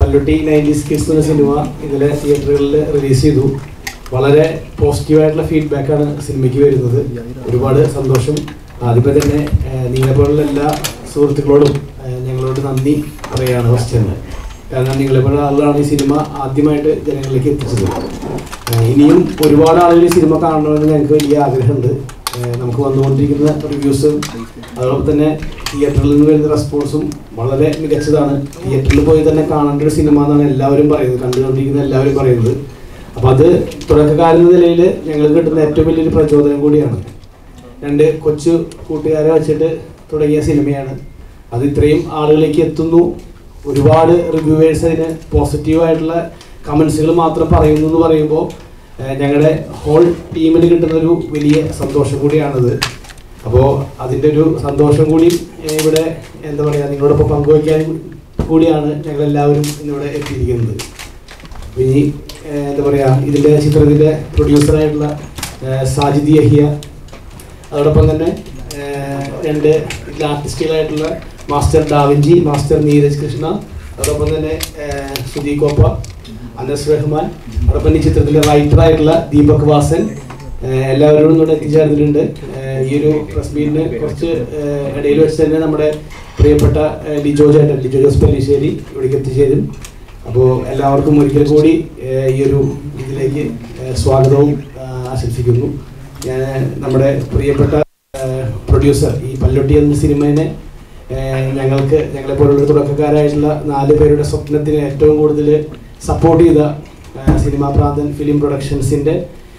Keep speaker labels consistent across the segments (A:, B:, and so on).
A: പല്ലുട്ടി nineties kids എന്ന cinema ഇന്നലെ തിയേറ്ററുകളിൽ റിലീസ് ചെയ്തു വളരെ പോസിറ്റീവായിട്ടുള്ള ഫീഡ്ബാക്കാണ് സിനിമയ്ക്ക് വരുന്നത് ഒരുപാട് സന്തോഷം ആദ്യമേ തന്നെ ഏഹ്, നിങ്ങളെപ്പോലുള്ള എല്ലാ സുഹൃത്തുക്കളോടും ഏഹ്, ഞങ്ങളോട് നന്ദി പറയുകയാണ് ഫസ്റ്റ് തന്നെ കാരണം നിങ്ങളെപ്പോലുള്ള ആളുകളാണ് ഈ സിനിമ ആദ്യമായിട്ട് ജനങ്ങളിലേക്ക് എത്തിച്ചത് ഏഹ്, ഇനിയും ഒരുപാട് ആളുകൾ ഈ സിനിമ കാണണമെന്ന് ഞങ്ങൾക്ക് വലിയ ആഗ്രഹമുണ്ട് ഏഹ്, നമുക്ക് വന്നുകൊണ്ടിരിക്കുന്ന റിവ്യൂസും അതോടൊപ്പം തന്നെ തിയേറ്ററിൽ നിന്ന് വരുന്ന റെസ്പോൺസും വളരെ മികച്ചതാണ് തിയേറ്ററിൽ പോയി തന്നെ കാണേണ്ട ഒരു സിനിമ എന്നാണ് എല്ലാവരും പറയുന്നത് കണ്ടുകൊണ്ടിരിക്കുന്ന എല്ലാവരും പറയുന്നത് അപ്പോൾ അത് തുടക്കക്കാരെന്ന നിലയിൽ ഞങ്ങൾക്ക് കിട്ടുന്ന ഏറ്റവും വലിയൊരു പ്രചോദനം കൂടിയാണ് രണ്ട് കൊച്ചു കൂട്ടുകാരെ വെച്ചിട്ട് തുടങ്ങിയ സിനിമയാണ് അത് ഇത്രയും ആളുകളിലേക്ക് എത്തുന്നു ഒരുപാട് റിവ്യൂവേഴ്സ് അതിന് പോസിറ്റീവായിട്ടുള്ള കമൻസുകൾ മാത്രം പറയുന്നു എന്ന് പറയുമ്പോൾ ഞങ്ങളുടെ ഹോൾ ടീമിന് കിട്ടുന്ന ഒരു വലിയ സന്തോഷം കൂടിയാണത് അപ്പോൾ അതിൻ്റെ ഒരു സന്തോഷം കൂടി ഏഹ്, ഇവിടെ എന്താ പറയുക നിങ്ങളോടൊപ്പം പങ്കുവയ്ക്കാൻ കൂടിയാണ് ഞങ്ങളെല്ലാവരും ഇന്നിവിടെ എത്തിയിരിക്കുന്നത് അപ്പൊ ഇനി ഏഹ്, എന്താ പറയുക ഇതിൻ്റെ ചിത്രത്തിൻ്റെ പ്രൊഡ്യൂസറായിട്ടുള്ള ഏഹ്, സാജിദ് യഹിയ അതോടൊപ്പം തന്നെ ഏഹ്, രണ്ട് ഇതിലെ ആർട്ടിസ്റ്റുകളായിട്ടുള്ള മാസ്റ്റർ ഡാവിഞ്ചി മാസ്റ്റർ നീരജ് കൃഷ്ണ അതോടൊപ്പം തന്നെ ഏഹ്, സുധി കോപ്പ അനസ് റഹ്മാൻ അതോടൊപ്പം ഈ ചിത്രത്തിലെ റൈറ്ററായിട്ടുള്ള ദീപക് വാസൻ ഏഹ്, എല്ലാവരോടും ഇവിടെ എത്തിച്ചേർന്നിട്ടുണ്ട് ഏഹ്, ഈ ഒരു പ്രസ് മീറ്റിന് കുറച്ച് ഏഹ്, ഇടയിൽ വെച്ച് തന്നെ നമ്മുടെ പ്രിയപ്പെട്ട ഏഹ്, ലിജോ ചേട്ടൻ ലിജോ ജോസ് പല്ലിശ്ശേരി ഇവിടേക്ക് എത്തിച്ചേരും അപ്പോൾ എല്ലാവർക്കും ഒരിക്കൽ കൂടി ഏഹ്, ഈ ഒരു ഇതിലേക്ക് ഏഹ്, സ്വാഗതവും ആഹ്, ആശംസിക്കുന്നു ഞാൻ നമ്മുടെ പ്രിയപ്പെട്ട പ്രൊഡ്യൂസർ ഈ പല്ലൊട്ടി എന്ന സിനിമയെ ഏഹ്, ഞങ്ങൾക്ക് ഞങ്ങളെപ്പോലുള്ള തുടക്കക്കാരായിട്ടുള്ള നാല് പേരുടെ സ്വപ്നത്തിന് ഏറ്റവും കൂടുതൽ സപ്പോർട്ട് ചെയ്ത ഏഹ്, സിനിമാ പ്രാന്തൻ ഫിലിം പ്രൊഡക്ഷൻസിൻ്റെ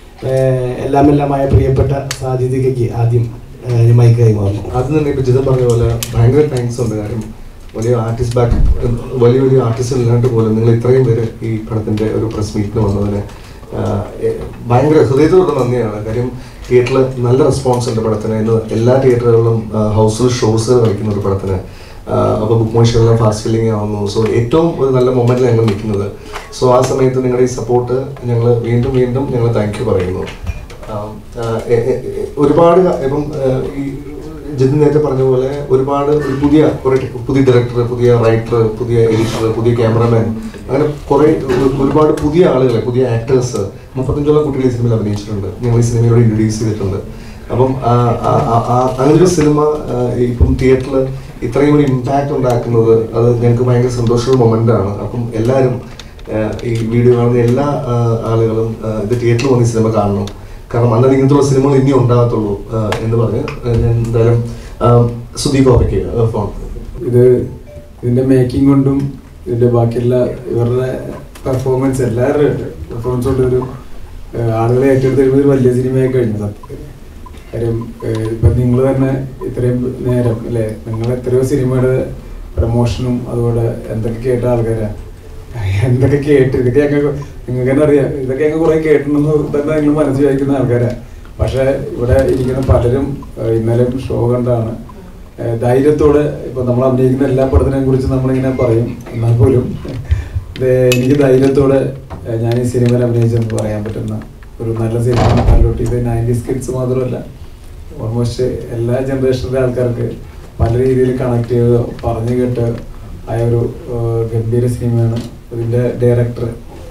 A: ഏഹ്, എല്ലാം എല്ലാമായ പ്രിയപ്പെട്ട സാധ്യതയ്ക്ക് ആദ്യം ഏഹ്, ഞാൻ മൈക്ക് കൈമാറുന്നു
B: ആദ്യം തന്നെ ഇപ്പൊ ജിതൻ പറഞ്ഞ പോലെ ഭയങ്കര താങ്ക്സ് ഉണ്ട് കാര്യം വലിയ ആർട്ടിസ്റ്റ് ബാക്ക് വലിയ വലിയ ആർട്ടിസ്റ്റ് ഇല്ലാണ്ട് പോലും നിങ്ങൾ ഇത്രയും പേര് ഈ പടത്തിന്റെ ഒരു പ്രസ് മീറ്റിന് വന്നതിന് ആഹ്, എ- ഭയങ്കര ഹൃദയത്തോടെ നന്ദിയാണ് കാര്യം തിയേറ്ററിൽ നല്ല റെസ്പോൺസ് ഉണ്ട് പടത്തിന് ഇന്ന് എല്ലാ തിയേറ്ററുകളിലും ഹൗസിൽ ഷോസ് കളിക്കുന്ന ഒരു പടത്തിന് അപ്പോൾ ബുക്ക് മോഷെല്ലാം ഫാസ്റ്റ് ഫില്ലിംഗ് ആവുന്നു സോ ഏറ്റവും ഒരു നല്ല മൊമെന്റിൽ ഞങ്ങൾ നിൽക്കുന്നത് സോ ആ സമയത്ത് നിങ്ങളുടെ ഈ സപ്പോർട്ട് ഞങ്ങൾ വീണ്ടും വീണ്ടും ഞങ്ങൾ താങ്ക് യു പറയുന്നു ആം, ആ, എ- എ- എ- ഒരുപാട് ക- ഇപ്പം ആ, ഈ ജിതിൻ നേരത്തെ പറഞ്ഞ പോലെ ഒരുപാട് ഒരു പുതിയ കുറെ പുതിയ ഡയറക്ടർ പുതിയ റൈറ്റർ പുതിയ എഡിറ്റർ പുതിയ ക്യാമറമാൻ അങ്ങനെ കുറെ ഒരു- ഒരുപാട് പുതിയ ആളുകളെ പുതിയ ആക്ടേഴ്സ് മുപ്പത്തഞ്ചോളം കുട്ടികൾ ഈ സിനിമയിൽ അഭിനയിച്ചിട്ടുണ്ട് ഞങ്ങൾ ഈ സിനിമയോട് ഇൻട്രൊഡ്യൂസ് ചെയ്തിട്ടുണ്ട് അപ്പം ആ, ആ, ആ, ആ, അങ്ങനൊരു സിനിമ ആ, ഇപ്പം തിയേറ്ററിൽ ഇത്രയും ഒരു ഇമ്പാക്റ്റ് ഉണ്ടാക്കുന്നത് അത് ഞങ്ങൾക്ക് ഭയങ്കര സന്തോഷമുള്ള മൊമെന്റ് ആണ് അപ്പം എല്ലാവരും ആ, ഈ വീഡിയോ കാണുന്ന എല്ലാ ആ, ആളുകളും ആ, ഇത് തിയേറ്ററിൽ വന്ന് ഈ സിനിമ കാണണം കാരണം അന്നത് ഇങ്ങനത്തെ സിനിമകൾ ഇനി ഉണ്ടാകത്തുള്ളൂ ആ, എന്ന് പറഞ്ഞ് ആ, ഞാൻ എന്തായാലും ആ, സുധി കോപ്പയ്ക്ക് ആ, ഫോൺ
C: ഇത് ഇതിന്റെ മേക്കിംഗ് കൊണ്ടും ഇതിന്റെ ബാക്കിയുള്ള ഇവരുടെ പെർഫോമൻസ് എല്ലാവരുടെ പെർഫോമൻസ് കൊണ്ട് ഒരു ഏഹ്, ആളുകളെ ഏറ്റെടുത്ത് കഴിയുമ്പോൾ ഒരു വലിയ സിനിമയായി കഴിഞ്ഞു സത്യത്തിൽ കാര്യം ഏഹ്, ഇപ്പൊ നിങ്ങൾ തന്നെ ഇത്രയും നേരം അല്ലെ നിങ്ങൾ എത്രയോ സിനിമയുടെ പ്രമോഷനും അതുപോലെ എന്തൊക്കെ കേട്ട ആൾക്കാരാ എന്തൊക്കെ കേട്ട് ഇതൊക്കെ ഞങ്ങൾക്ക് നിങ്ങൾക്ക് തന്നെ അറിയാം ഇതൊക്കെ ഞങ്ങൾ കുറെ കേട്ടിട്ടുണ്ടെന്ന് തന്നെ നിങ്ങൾ മനസ്സിൽ വിചാരിക്കുന്ന ആൾക്കാരാ പക്ഷെ ഇവിടെ ഇരിക്കുന്ന പലരും ഏഹ്, ഇന്നലെ ഷോ കണ്ടാണ് ഏഹ് ധൈര്യത്തോടെ ഇപ്പൊ നമ്മൾ അഭിനയിക്കുന്ന എല്ലാ പടത്തിനെ കുറിച്ച് നമ്മളിങ്ങനെ പറയും എന്നാൽ പോലും ഇത് എനിക്ക് ധൈര്യത്തോടെ ഏഹ് ഞാൻ ഈ സിനിമയിൽ അഭിനയിച്ചെന്ന് പറയാൻ പറ്റുന്ന ഒരു നല്ല സിനിമ കല്ലോട്ടി ഇത് നയൻറ്റീസ് കിഡ്സ് മാത്രമല്ല ഓൾമോസ്റ്റ് എല്ലാ ജനറേഷനിലെ ആൾക്കാർക്ക് പല രീതിയിൽ കണക്ട് ചെയ്ത് പറഞ്ഞു കേട്ട് ആയ ഒരു ഏഹ് ഗംഭീര സിനിമയാണ് ഇതിന്റെ ഡയറക്ടർ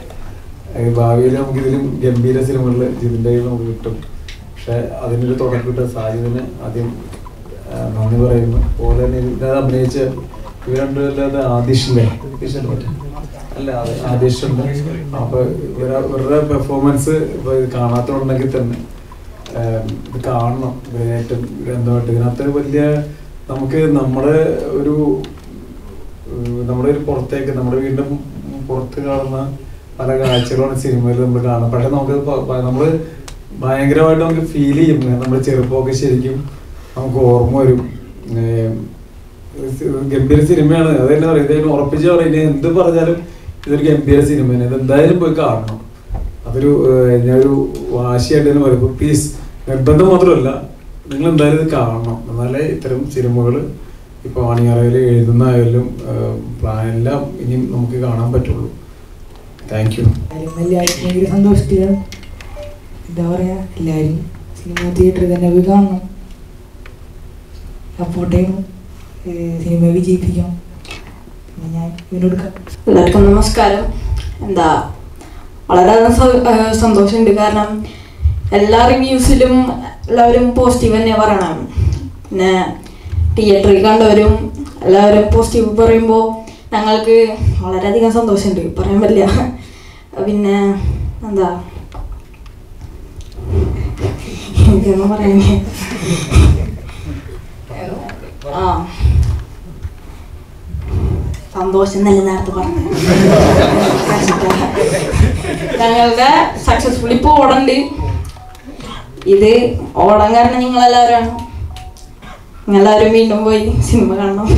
C: ഭാവിയിൽ നമുക്ക് ഇതിലും ഗംഭീര സിനിമകളിൽ ഇതിൻ്റെ നമുക്ക് കിട്ടും പക്ഷെ അതിനൊരു തുടക്കം കിട്ടിയ സാധ്യതന് ആദ്യം ആ, നന്ദി പറയുന്നു അതുപോലെ തന്നെ ഇതിനകത്ത് അഭിനയിച്ച ഇവർ രണ്ടുമല്ലാതെ ആദിഷില്ലേ അല്ല അത് ആദിഷുണ്ട് അപ്പൊ ഇവരെ ഇവരുടെ പെർഫോമൻസ് ഇപ്പൊ ഇത് കാണാത്തോണ്ടെങ്കിൽ തന്നെ ആ, ഇത് കാണണം ഇത് ഏറ്റവും ഗ്രന്ഥമായിട്ട് ഇതിനകത്ത് വലിയ നമുക്ക് നമ്മുടെ ഒരു ഏഹ് നമ്മുടെ ഒരു പുറത്തേക്ക് നമ്മുടെ വീടിന്റെ പുറത്ത് കാണുന്ന പല കാഴ്ചകളാണ് സിനിമയിൽ നമ്മൾ കാണുന്നത് പക്ഷെ നമുക്ക് പ- പ- നമ്മള് ഭയങ്കരമായിട്ട് നമുക്ക് ഫീൽ ചെയ്യും നമ്മുടെ ചെറുപ്പമൊക്കെ ശരിക്കും നമുക്ക് ഓർമ്മ വരും ഏഹ് ഇത് ഗംഭീര സിനിമയാണ് അത് തന്നെ പറയുന്നത് ഇതിന് ഉറപ്പിച്ച് പറയുന്നത് എന്ത് പറഞ്ഞാലും ഇതൊരു ഗംഭീര സിനിമയാണ് ഇത് എന്തായാലും പോയി കാണണം അതൊരു ഏഹ് ഞാനൊരു വാശിയായിട്ട് തന്നെ പറയും പ്ലീസ് നിർബന്ധം മാത്രമല്ല നിങ്ങൾ എന്തായാലും ഇത് കാണണം എന്നാലേ ഇത്തരം സിനിമകൾ ഇപ്പൊ അണിയറയിൽ എഴുതുന്നതായാലും പ്ലാൻ എല്ലാം ഇനിയും നമുക്ക് കാണാൻ പറ്റുള്ളൂ താങ്ക് യു
D: എല്ലാവരും എല്ലാവർക്കും ഭയങ്കര സന്തോഷത്തിലാണ് എന്താ പറയാ എല്ലാവരും സിനിമ തിയേറ്ററിൽ തന്നെ പോയി കാണണം സപ്പോർട്ട് ചെയ്യണം ഏഹ് സിനിമ വിജയിപ്പിക്കണം പിന്നെ ഞാൻ ഇവനോട് ക-
E: എല്ലാവർക്കും നമസ്കാരം എന്താ വളരെ സന്തോഷമുണ്ട് കാരണം എല്ലാ റിവ്യൂസിലും എല്ലാവരും പോസിറ്റീവ് തന്നെ പറയണം പിന്നെ തിയേറ്ററിൽ കണ്ടവരും എല്ലാവരും പോസിറ്റീവ് പറയുമ്പോൾ ഞങ്ങൾക്ക് വളരെയധികം സന്തോഷമുണ്ട് പറയാൻ പറ്റില്ല പിന്നെ എന്താ എനിക്കൊന്നും പറയാനേ ആ സന്തോഷം എന്നല്ല നേരത്തെ പറഞ്ഞു ഞങ്ങളുടെ സക്സസ്ഫുൾ ഇപ്പൊ ഓടണ്ട് ഇത് ഓടാൻ കാരണം നിങ്ങളെല്ലാവരാണ് നിങ്ങളെല്ലാവരും വീണ്ടും പോയി സിനിമ കാണണം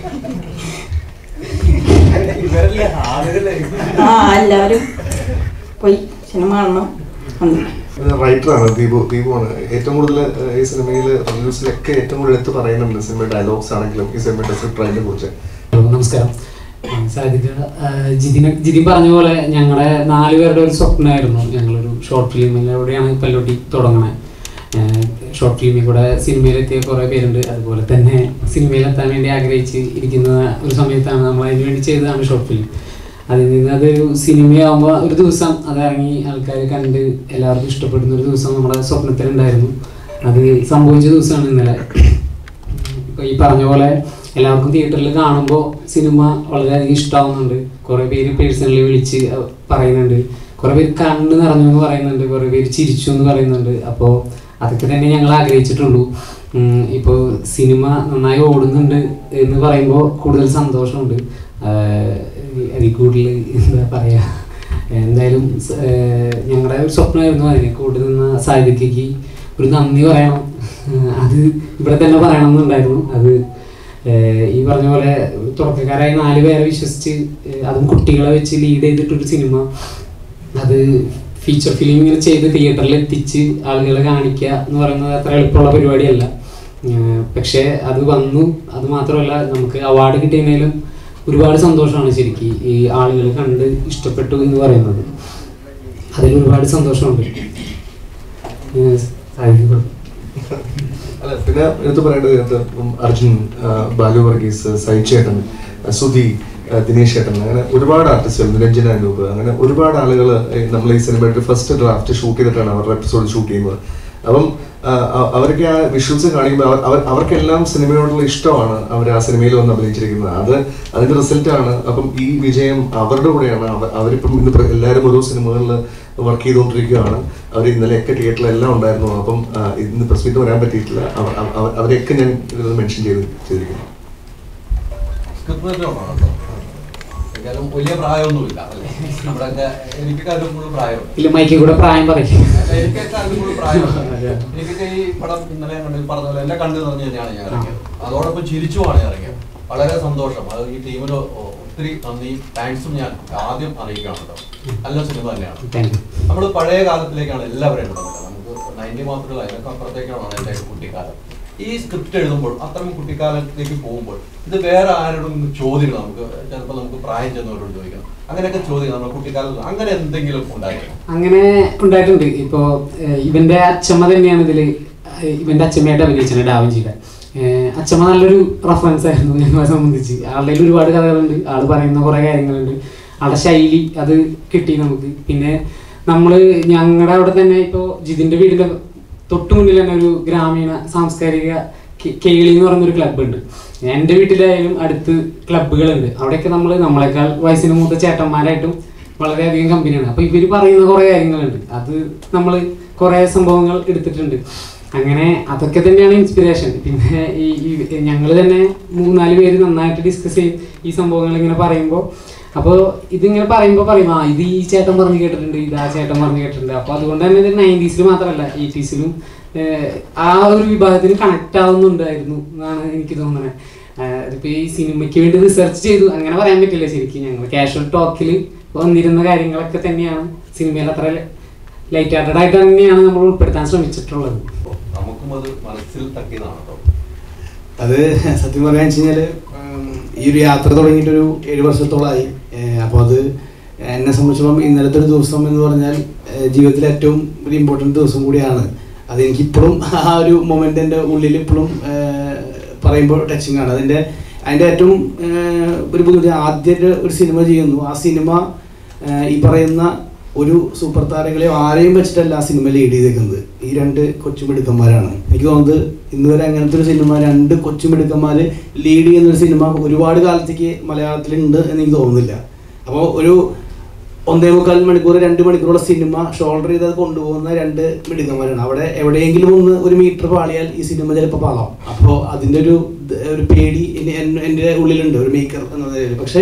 E: ആ എല്ലാവരും പോയി സിനിമ കാണണം നന്ദി.
B: റൈറ്ററാണ് ദീപു ദീപുവാണ് ഏറ്റവും കൂടുതൽ ഈ സിനിമയിൽ റിവ്യൂസിലൊക്കെ ഏറ്റവും കൂടുതൽ എടുത്ത് പറയുന്നുണ്ട് സിനിമ ഡയലോഗ്സ് ആണെങ്കിലും ഈ സിനിമയുടെ സ്ക്രിപ്റ്റ് റൈറ്റിനെ കുറിച്ച്
F: ഹലോ നമസ്കാരം സാധിക്ക ജിതിന് ജിതിൻ പറഞ്ഞ പോലെ ഞങ്ങളുടെ നാല് പേരുടെ ഒരു സ്വപ്നമായിരുന്നു ഞങ്ങളൊരു ഷോർട്ട് ഫിലിമിലൂടെയാണ് പല്ലോട്ടി തുടങ്ങണത് ഷോർട്ട് ഫിലിമിൽ കൂടെ സിനിമയിലെത്തിയ കുറേ പേരുണ്ട് അതുപോലെ തന്നെ സിനിമയിലെത്താൻ വേണ്ടി ആഗ്രഹിച്ച് ഇരിക്കുന്ന ഒരു സമയത്താണ് നമ്മൾ അതിന് വേണ്ടി ചെയ്തതാണ് ഷോർട്ട് ഫിലിം അതിൽ നിന്ന് അതൊരു സിനിമയാകുമ്പോൾ ഒരു ദിവസം അത് ഇറങ്ങി ആൾക്കാർ കണ്ട് എല്ലാവർക്കും ഇഷ്ടപ്പെടുന്ന ഒരു ദിവസം നമ്മുടെ സ്വപ്നത്തിലുണ്ടായിരുന്നു അത് സംഭവിച്ച ദിവസമാണ് ഇന്നലെ ഇപ്പൊ ഈ പറഞ്ഞ പോലെ എല്ലാവർക്കും തിയേറ്ററിൽ കാണുമ്പോൾ സിനിമ വളരെയധികം ഇഷ്ടമാവുന്നുണ്ട് കുറേ പേര് പേഴ്സണലി വിളിച്ച് അഹ് പറയുന്നുണ്ട് കുറേ പേര് കണ്ണ് നിറഞ്ഞു എന്ന് പറയുന്നുണ്ട് കുറേ പേര് ചിരിച്ചു എന്ന് പറയുന്നുണ്ട് അപ്പോൾ അതൊക്കെ തന്നെ ഞങ്ങൾ ആഗ്രഹിച്ചിട്ടുള്ളൂ ഉം, ഇപ്പോൾ സിനിമ നന്നായി ഓടുന്നുണ്ട് എന്ന് പറയുമ്പോൾ കൂടുതൽ സന്തോഷമുണ്ട് ആഹ് അതിൽ കൂടുതൽ എന്താ പറയുക എന്തായാലും സ- ആഹ് ഞങ്ങളുടെ ഒരു സ്വപ്നമായിരുന്നു അതിനെ കൂടെ നിന്ന സാഹിത്യക്ക് ഒരു നന്ദി പറയണം ഉം, അത് ഇവിടെ തന്നെ പറയണം എന്നുണ്ടായിരുന്നു അത് ഏഹ് ഈ പറഞ്ഞ പോലെ തുടക്കക്കാരായ നാല് പേരെ വിശ്വസിച്ച് ഏഹ് അതും കുട്ടികളെ വെച്ച് ലീഡ് ചെയ്തിട്ടൊരു സിനിമ അത് ഫീച്ചർ ഫിലിം ഇങ്ങനെ ചെയ്ത് തിയേറ്ററിൽ എത്തിച്ച് ആളുകളെ കാണിക്കുക എന്ന് പറയുന്നത് അത്ര എളുപ്പമുള്ള പരിപാടിയല്ല ഏഹ് പക്ഷേ അത് വന്നു അത് മാത്രമല്ല നമുക്ക് അവാർഡ് കിട്ടിയതിനേലും ഒരുപാട് സന്തോഷമാണ് ശരിക്കും ഈ ആളുകൾ കണ്ട് ഇഷ്ടപ്പെട്ടു എന്ന് പറയുന്നത് അതിൽ ഒരുപാട് സന്തോഷമുണ്ട് ഏഹ് സാധിക്കും
B: അല്ല പിന്നെ എടുത്ത് പറയേണ്ടത് ഇതിനകത്ത് ഇപ്പം അർജുൻ ആ, ബാലു വർഗീസ് സൈചേട്ടൻ ആ, സുധി ആ, ദിനേശ് ചേട്ടൻ അങ്ങനെ ഒരുപാട് ആർട്ടിസ്റ്റുകൾ നിരഞ്ജന അനൂപ് അങ്ങനെ ഒരുപാട് ആളുകൾ നമ്മൾ ഈ സിനിമയുടെ ഫസ്റ്റ് ഡ്രാഫ്റ്റ് ഷൂട്ട് ചെയ്തിട്ടാണ് അവരുടെ എപ്പിസോഡ് ഷൂട്ട് ചെയ്യുന്നത് അപ്പം ആ, അ- അവർക്ക് ആ വിഷ്വൽസ് കാണിക്കുമ്പോൾ അവർ അവർ- അവർക്കെല്ലാം സിനിമയോടുള്ള ഇഷ്ടമാണ് അവർ ആ സിനിമയിൽ വന്ന് അഭിനയിച്ചിരിക്കുന്നത് അത് അതിന്റെ റിസൾട്ടാണ് അപ്പം ഈ വിജയം അവരുടെ കൂടെയാണ് അവർ അവരിപ്പം ഇന്ന് പ്ര- എല്ലാവരും ഓരോ സിനിമകളിൽ വർക്ക് ചെയ്തുകൊണ്ടിരിക്കുകയാണ് അവർ ഇന്നലെയൊക്കെ തിയേറ്ററിലെല്ലാം ഉണ്ടായിരുന്നു അപ്പം ആ, ഇന്ന് പ്രസ് മീറ്റ് വരാൻ പറ്റിയിട്ടില്ല അവർ- അവർ- അവരെയൊക്കെ ഞാൻ ഇതിൽ മെൻഷൻ ചെയ്ത് ചെയ്തിരിക്കുന്നു
G: എന്തായാലും വലിയ പ്രായമൊന്നുമില്ല അല്ലേ നമ്മുടെയൊക്കെ എനിക്കൊക്കെ അതിലും കൂടുതൽ പ്രായമുണ്ട്
F: ഇല്ല മൈക്കിൽ കൂടെ പ്രായം പറയും
G: എനിക്കൊക്കെ അതിലും കൂടുതൽ പ്രായമുണ്ട് എനിക്കൊക്കെ ഈ പടം ഇന്നലെ കണ്ട് പറഞ്ഞ പോലെ എന്നെ കണ്ടു നിറഞ്ഞ് തന്നെയാണ് ഞാൻ ഇറങ്ങിയത് അതോടൊപ്പം ചിരിച്ചുമാണ് ഞാൻ ഇറങ്ങിയത് വളരെ സന്തോഷം അത് ഈ ടീമിന് ഒത്തിരി നന്ദി താങ്ക്സും ഞാൻ ആദ്യം അറിയിക്കുകയാണ് കേട്ടോ നല്ല സിനിമ തന്നെയാണ്
F: താങ്ക് യു
G: നമ്മൾ പഴയ കാലത്തിലേക്കാണ് എല്ലാവരെയും കൊണ്ടുവന്നത് നമുക്ക് നയൻറ്റി മാത്രമല്ല അതിനൊക്കെ അപ്പുറത്തേക്കാണ് എൻ്റെ കുട്ടിക്കാലം ഈ സ്ക്രിപ്റ്റ് എഴുതുമ്പോൾ അത്തരം കുട്ടിക്കാലത്തേക്ക് പോകുമ്പോൾ ഇത് വേറെ ആരോടും ചോദ്യങ്ങൾ നമുക്ക് ചിലപ്പോൾ നമുക്ക് പ്രായം ചെന്നവരോട് ചോദിക്കണം അങ്ങനെയൊക്കെ ചോദ്യം നമ്മുടെ കുട്ടിക്കാലത്ത് അങ്ങനെ എന്തെങ്കിലും ഉണ്ടായിരുന്നു
F: അങ്ങനെ ഉണ്ടായിട്ടുണ്ട് ഇപ്പോ ഏഹ്, ഇവന്റെ അച്ഛമ്മ തന്നെയാണ് ഇതില് ഏഹ്, ഇവന്റെ അച്ഛമ്മയായിട്ട് അഭിനയിച്ചത് ഡാവിഞ്ചിയുടെ ഏഹ്, അച്ഛമ്മ നല്ലൊരു റെഫറൻസ് ആയിരുന്നു ഞങ്ങളെ സംബന്ധിച്ച് ആളുടെ കയ്യിൽ ഒരുപാട് കഥകളുണ്ട് ആള് പറയുന്ന കുറെ കാര്യങ്ങളുണ്ട് ആളുടെ ശൈലി അത് കിട്ടി നമുക്ക് പിന്നെ നമ്മള് ഞങ്ങളുടെ അവിടെ തന്നെ ഇപ്പോ ജിതിന്റെ വീടിന്റെ തൊട്ടു മുന്നിൽ തന്നെ ഒരു ഗ്രാമീണ സാംസ്കാരിക കെ- കേളി എന്ന് പറയുന്ന ഒരു ക്ലബ്ബ് ഉണ്ട് എൻ്റെ വീട്ടിലായാലും അടുത്ത് ക്ലബ്ബുകളുണ്ട് അവിടെയൊക്കെ നമ്മൾ നമ്മളെക്കാൾ വയസ്സിന് മൂത്ത ചേട്ടന്മാരായിട്ടും വളരെയധികം കമ്പനിയാണ് അപ്പൊ ഇവര് പറയുന്ന കുറെ കാര്യങ്ങളുണ്ട് അത് നമ്മൾ കുറെ സംഭവങ്ങൾ എടുത്തിട്ടുണ്ട് അങ്ങനെ അതൊക്കെ തന്നെയാണ് ഇൻസ്പിറേഷൻ പിന്നെ ഈ ഞങ്ങൾ തന്നെ മൂന്നാല് പേര് നന്നായിട്ട് ഡിസ്കസ് ചെയ്യും ഈ സംഭവങ്ങൾ ഇങ്ങനെ പറയുമ്പോൾ അപ്പോൾ ഇതിങ്ങനെ പറയുമ്പോൾ പറയും ആ ഇത് ഈ ചേട്ടൻ പറഞ്ഞു കേട്ടിട്ടുണ്ട് ഇത് ആ ചേട്ടൻ പറഞ്ഞു കേട്ടിട്ടുണ്ട് അപ്പോൾ അതുകൊണ്ട് തന്നെ ഇത് നയൻറ്റീസിൽ മാത്രമല്ല എയ്റ്റീസിലും ആ ഒരു വിഭാഗത്തിന് കണക്ട് ആവുന്നുണ്ടായിരുന്നു എന്നാണ് എനിക്ക് തോന്നുന്നത് ഇതിപ്പോൾ ഈ സിനിമയ്ക്ക് വേണ്ടി റിസർച്ച് ചെയ്തു അങ്ങനെ പറയാൻ പറ്റില്ല ശരിക്കും ഞങ്ങൾ കാഷ്വൽ ടോക്കിൽ വന്നിരുന്ന കാര്യങ്ങളൊക്കെ തന്നെയാണ് സിനിമയിൽ അത്ര ലൈറ്റ് ഹാർട്ടഡ് ആയിട്ട് തന്നെയാണ് നമ്മൾ ഉൾപ്പെടുത്താൻ ശ്രമിച്ചിട്ടുള്ളത്
G: നമുക്കും അത് മനസ്സിൽ തട്ടിയതാണ് കേട്ടോ
A: അത് സത്യം പറയാന്ന് വെച്ച് കഴിഞ്ഞാല് ഉം, ഈ ഒരു യാത്ര തുടങ്ങിയിട്ടൊരു ഏഴ് വർഷത്തോളമായി അപ്പോൾ അത് എന്നെ സംബന്ധിച്ചിടത്തോളം ഇന്നലത്തെ ഒരു ദിവസം എന്ന് പറഞ്ഞാൽ ഏഹ്, ജീവിതത്തിലെ ഏറ്റവും ഒരു ഇമ്പോർട്ടൻറ്റ് ദിവസം കൂടിയാണ് അത് എനിക്കിപ്പോഴും ആ ഒരു മൊമെൻ്റ് എൻ്റെ ഉള്ളിൽ ഇപ്പോഴും പറയുമ്പോൾ ടച്ചിങ് ആണ് അതിൻ്റെ അതിൻ്റെ ഏറ്റവും ഏഹ്, ഒരു ബുദ്ധിമുട്ട് ആദ്യമായിട്ട് ഒരു സിനിമ ചെയ്യുന്നു ആ സിനിമ ഏഹ്, ഈ പറയുന്ന ഒരു സൂപ്പർ താരങ്ങളെയോ ആരെയും വെച്ചിട്ടല്ല ആ സിനിമ ലീഡ് ചെയ്തേക്കുന്നത് ഈ രണ്ട് കൊച്ചുമിടുക്കന്മാരാണ് എനിക്ക് തോന്നുന്നത് ഇന്ന് വരെ അങ്ങനത്തെ ഒരു സിനിമ രണ്ട് കൊച്ചുമിടുക്കന്മാർ ലീഡ് ചെയ്യുന്ന ഒരു സിനിമ ഒരുപാട് കാലത്തേക്ക് മലയാളത്തിലുണ്ട് എന്ന് എനിക്ക് തോന്നുന്നില്ല അപ്പോൾ ഒരു ഒന്നേ മുക്കാൽ മണിക്കൂർ രണ്ട് മണിക്കൂറുള്ള സിനിമ ഷോൾഡർ ചെയ്ത് അത് കൊണ്ടുപോകുന്ന രണ്ട് മിടുക്കന്മാരാണ് അവിടെ എവിടെയെങ്കിലും ഒന്ന് ഒരു മീറ്റർ പാളിയാൽ ഈ സിനിമ ചിലപ്പോൾ പാളാം അപ്പോൾ അതിൻ്റെ ഒരു ദ- ഒരു പേടി എന്നെ- എൻ- എൻ്റെ ഉള്ളിലുണ്ട് ഒരു മേക്കർ എന്ന നിലയിൽ പക്ഷേ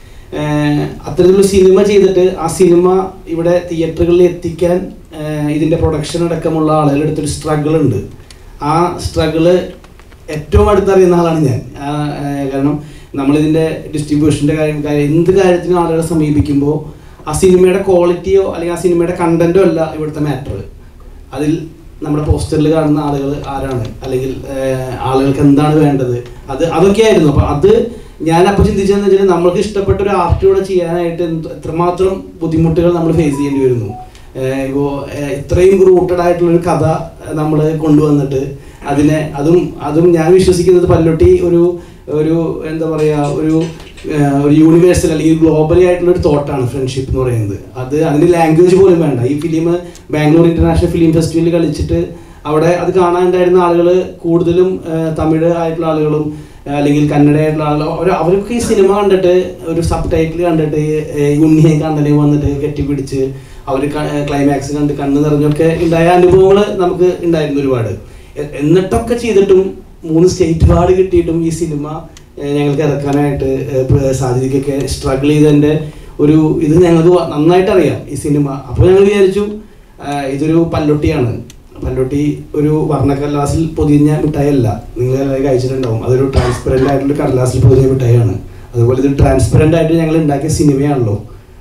A: ഏഹ്, അത്തരത്തിലുള്ള സിനിമ ചെയ്തിട്ട് ആ സിനിമ ഇവിടെ തിയേറ്ററുകളിൽ എത്തിക്കാൻ ഏഹ്, ഇതിൻ്റെ പ്രൊഡക്ഷൻ അടക്കമുള്ള ആളുകളുടെ അടുത്തൊരു സ്ട്രഗിൾ ഉണ്ട് ആ സ്ട്രഗിള് ഏറ്റവും അടുത്തറിയുന്ന ആളാണ് ഞാൻ ആ, ഏഹ്, കാരണം നമ്മളിതിൻ്റെ ഡിസ്ട്രിബ്യൂഷൻ്റെ കാര്യം കാര്യം എന്ത് കാര്യത്തിനും ആളുകളെ സമീപിക്കുമ്പോൾ ആ സിനിമയുടെ ക്വാളിറ്റിയോ അല്ലെങ്കിൽ ആ സിനിമയുടെ കണ്ടന്റോ അല്ല ഇവിടുത്തെ മാറ്റർ അതിൽ നമ്മുടെ പോസ്റ്ററിൽ കാണുന്ന ആളുകൾ ആരാണ് അല്ലെങ്കിൽ ഏഹ്, ആളുകൾക്ക് എന്താണ് വേണ്ടത് അത് അതൊക്കെയായിരുന്നു അപ്പോൾ അത് ഞാൻ അപ്പോൾ ചിന്തിച്ചതെന്ന് വെച്ചാൽ നമ്മൾക്ക് ഇഷ്ടപ്പെട്ട ഒരു ആർട്ട് ഇവിടെ ചെയ്യാനായിട്ട് എന്ത് എത്രമാത്രം ബുദ്ധിമുട്ടുകൾ നമ്മൾ ഫേസ് ചെയ്യേണ്ടി വരുന്നു ഇപ്പോൾ ഇത്രയും റൂട്ടഡ് ആയിട്ടുള്ള ഒരു കഥ നമ്മൾ കൊണ്ടുവന്നിട്ട് അതിനെ അതും അതും ഞാൻ വിശ്വസിക്കുന്നത് പല്ലൊട്ടി ഒരു ഒരു എന്താ പറയുക ഒരു ഏഹ്, ഒരു യൂണിവേഴ്സൽ അല്ലെങ്കിൽ ഗ്ലോബലി ആയിട്ടുള്ള ഒരു തോട്ടാണ് ഫ്രണ്ട്ഷിപ്പ് എന്ന് പറയുന്നത് അത് അതിന് ലാംഗ്വേജ് പോലും വേണ്ട ഈ ഫിലിം ബാംഗ്ലൂർ ഇന്റർനാഷണൽ ഫിലിം ഫെസ്റ്റിവലിൽ കളിച്ചിട്ട് അവിടെ അത് കാണാനുണ്ടായിരുന്ന ആളുകൾ കൂടുതലും ഏഹ്, തമിഴ് ആയിട്ടുള്ള ആളുകളും ഏഹ്, അല്ലെങ്കിൽ കന്നഡ ആയിട്ടുള്ള ആളുകൾ അവർ അവരൊക്കെ ഈ സിനിമ കണ്ടിട്ട് ഒരു സബ് ടൈറ്റിൽ കണ്ടിട്ട് ഏഹ്, ഈ ഉണ്ണിയെ കണ്ടനെ വന്നിട്ട് കെട്ടിപ്പിടിച്ച് അവർ ക്ലൈമാക്സ് കണ്ട് കണ്ണ് നിറഞ്ഞൊക്കെ ഉണ്ടായ അനുഭവങ്ങൾ നമുക്ക് ഉണ്ടായിരുന്നു ഒരുപാട് എ- എന്നിട്ടൊക്കെ ചെയ്തിട്ടും മൂന്ന് സ്റ്റേറ്റ് അവാർഡ് കിട്ടിയിട്ടും ഈ സിനിമ ഏഹ്, ഞങ്ങൾക്ക് ഇറക്കാനായിട്ട് ഏഹ്, പ- സാധ്യതയ്ക്കൊക്കെ സ്ട്രഗിൾ ചെയ്തതിൻ്റെ ഒരു ഇത് ഞങ്ങൾക്ക് വ- നന്നായിട്ട് അറിയാം ഈ സിനിമ അപ്പോൾ ഞങ്ങൾ വിചാരിച്ചു ആഹ്, ഇതൊരു പല്ലൊട്ടിയാണ് പല്ലൊട്ടി ഒരു വർണ്ണക്കടലാസിൽ പൊതിഞ്ഞ മിഠായിയല്ല നിങ്ങൾ എല്ലാവരും കഴിച്ചിട്ടുണ്ടാവും അതൊരു ട്രാൻസ്പെറൻ്റ് ആയിട്ടുള്ള കടലാസിൽ പൊതിഞ്ഞ മിഠായിയാണ് അതുപോലെ ഇത് ട്രാൻസ്പെറൻ്റ് ആയിട്ട് ഞങ്ങൾ ഉണ്ടാക്കിയ സിനിമയാണല്ലോ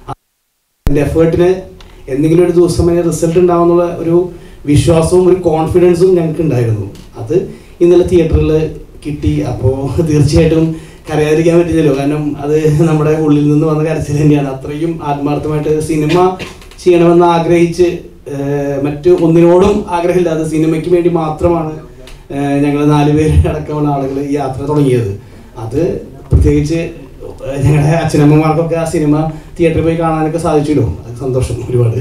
A: എൻ്റെ എഫേർട്ടിന് എന്തെങ്കിലും ഒരു ദിവസം അതിന് റിസൾട്ട് ഉണ്ടാവുന്നുള്ള ഒരു വിശ്വാസവും ഒരു കോൺഫിഡൻസും ഞങ്ങൾക്ക് ഉണ്ടായിരുന്നു അത് ഇന്നലെ തിയേറ്ററിൽ കിട്ടി അപ്പോൾ തീർച്ചയായിട്ടും കരയാതിരിക്കാൻ പറ്റില്ലല്ലോ കാരണം അത് നമ്മുടെ ഉള്ളിൽ നിന്ന് വന്ന കരച്ചിൽ തന്നെയാണ് അത്രയും ആത്മാർത്ഥമായിട്ട് സിനിമ ചെയ്യണമെന്ന് ആഗ്രഹിച്ച് ഏഹ്, മറ്റു ഒന്നിനോടും ആഗ്രഹമില്ലാതെ സിനിമയ്ക്ക് വേണ്ടി മാത്രമാണ് ഞങ്ങൾ നാലുപേര് അടക്കമുള്ള ആളുകൾ ഈ യാത്ര തുടങ്ങിയത് അത് പ്രത്യേകിച്ച് ഏഹ്, ഞങ്ങളുടെ അച്ഛനമ്മമാർക്കൊക്കെ ആ സിനിമ തിയേറ്ററിൽ പോയി കാണാനൊക്കെ സാധിച്ചല്ലോ അത് സന്തോഷം ഒരുപാട്